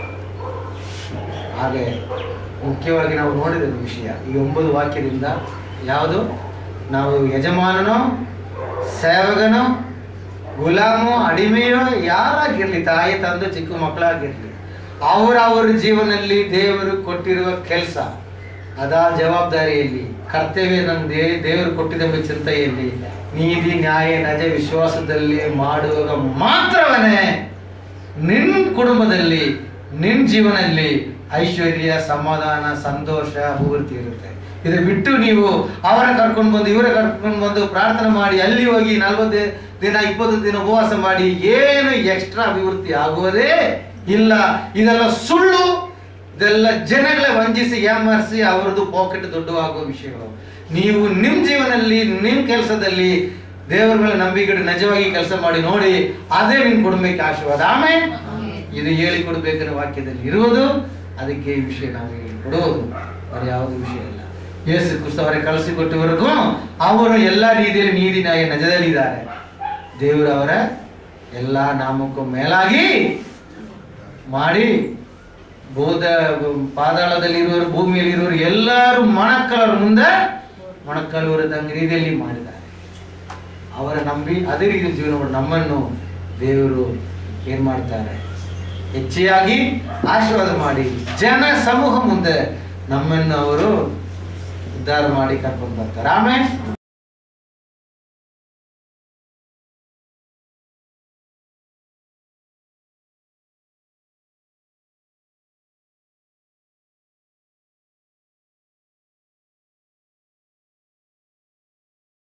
ಹಾಗೆ ಮುಖ್ಯವಾಗಿ ನಾವು ನೋಡಿದ ವಿಷಯ ಈ ಒಂಬತ್ತು ವಾಕ್ಯದಿಂದ ಯಾವುದು ನಾವು ಯಜಮಾನನೋ ಸೇವಕನೋ ಗುಲಾಮೋ ಅಡಿಮೆಯೋ ಯಾರಾಗಿರ್ಲಿ ತಾಯಿ ತಂದು ಚಿಕ್ಕ ಮಕ್ಕಳಾಗಿರ್ಲಿ ಅವರ ಅವರ ಜೀವನದಲ್ಲಿ ದೇವರು ಕೊಟ್ಟಿರುವ ಕೆಲಸ ಅದಾ ಜವಾಬ್ದಾರಿಯಲ್ಲಿ ಕರ್ತವ್ಯ ನನ್ನ ದೇ ದೇವರು ಕೊಟ್ಟಿದ್ದೆಂಬ ಚಿಂತೆಯಲ್ಲಿ ನೀತಿ ನ್ಯಾಯ ನಜ ವಿಶ್ವಾಸದಲ್ಲಿ ಮಾಡುವಾಗ ಮಾತ್ರವೇ ನಿನ್ನ ಕುಟುಂಬದಲ್ಲಿ ನಿನ್ನ ಜೀವನದಲ್ಲಿ ಐಶ್ವರ್ಯ ಸಮಾಧಾನ ಸಂತೋಷ ಅಭಿವೃದ್ಧಿ ಇರುತ್ತೆ ಇದು ಬಿಟ್ಟು ನೀವು ಅವರ ಕರ್ಕೊಂಡು ಬಂದು ಇವರ ಕರ್ಕೊಂಡು ಬಂದು ಪ್ರಾರ್ಥನೆ ಮಾಡಿ ಅಲ್ಲಿ ಹೋಗಿ ನಲ್ವತ್ತು ದಿನ ಇಪ್ಪತ್ತು ದಿನ ಉಪವಾಸ ಮಾಡಿ ಏನು ಎಕ್ಸ್ಟ್ರಾ ಅಭಿವೃದ್ಧಿ ಆಗುವುದೇ ಇಲ್ಲ ಇದೆಲ್ಲ ಸುಳ್ಳು ಇದೆಲ್ಲ ಜನಗಳ ವಂಚಿಸಿ ಏಮಾರಿಸಿ ಅವರದ್ದು ಪಾಕೆಟ್ ದೊಡ್ಡ ಆಗುವ ವಿಷಯಗಳು ನೀವು ನಿಮ್ಮ ಜೀವನದಲ್ಲಿ ನಿಮ್ಮ ಕೆಲಸದಲ್ಲಿ ದೇವರ ಮೇಲೆ ನಂಬಿಕೆ ಇಟ್ಟು ನಿಜವಾಗಿ ಕೆಲಸ ಮಾಡಿ ನೋಡಿ ಅದೇ ನಿಮ್ಮ ಕುಟುಂಬಕ್ಕೆ ಆಶೀರ್ವಾದ ಆಮೇಲೆ ಇದು ಹೇಳಿ ಕೊಡ್ಬೇಕನ್ನೋ ವಾಕ್ಯದಲ್ಲಿ ಇರುವುದು ಅದಕ್ಕೆ ಈ ವಿಷಯ ನಾವು ಹೇಳಿ ಕೊಡುವುದು ಅದು ಯಾವುದು ವಿಷಯ ಇಲ್ಲ ಯೇಸು ಕ್ರಿಸ್ತ ಅವರೇ ಕಳಿಸಿಕೊಟ್ಟವರೆಗೂ ಅವರು ಎಲ್ಲ ರೀತಿಯಲ್ಲಿ ನೀತಿ ನ್ಯಾಯ ನಜದಲ್ಲಿದ್ದಾರೆ ದೇವರು ಅವರ ಎಲ್ಲ ನಾಮಕ್ಕೂ ಮೇಲಾಗಿ ಮಾಡಿ ಬೋಧ ಪಾತಾಳದಲ್ಲಿ ಇರುವವರು ಭೂಮಿಯಲ್ಲಿ ಇರುವವರು ಎಲ್ಲರೂ ಮೊಣಕ್ಕಲರ ಮುಂದೆ ಮೊಣಕ್ಕಲುವರದಂಗ ರೀತಿಯಲ್ಲಿ ಮಾಡಿದ್ದಾರೆ ಅವರ ನಂಬಿ ಅದೇ ರೀತಿ ಜೀವನ ಮಾಡಿ ನಮ್ಮನ್ನು ದೇವರು ಏನ್ ಮಾಡ್ತಾರೆ ಹೆಚ್ಚಿಯಾಗಿ ಆಶೀರ್ವಾದ ಮಾಡಿ ಜನ ಸಮೂಹ ಮುಂದೆ ನಮ್ಮನ್ನು ಅವರು ಉದ್ಧಾರ ಮಾಡಿ ಕರ್ಕೊಂಡು ಬರ್ತಾರೆ ಆಮೇಲೆ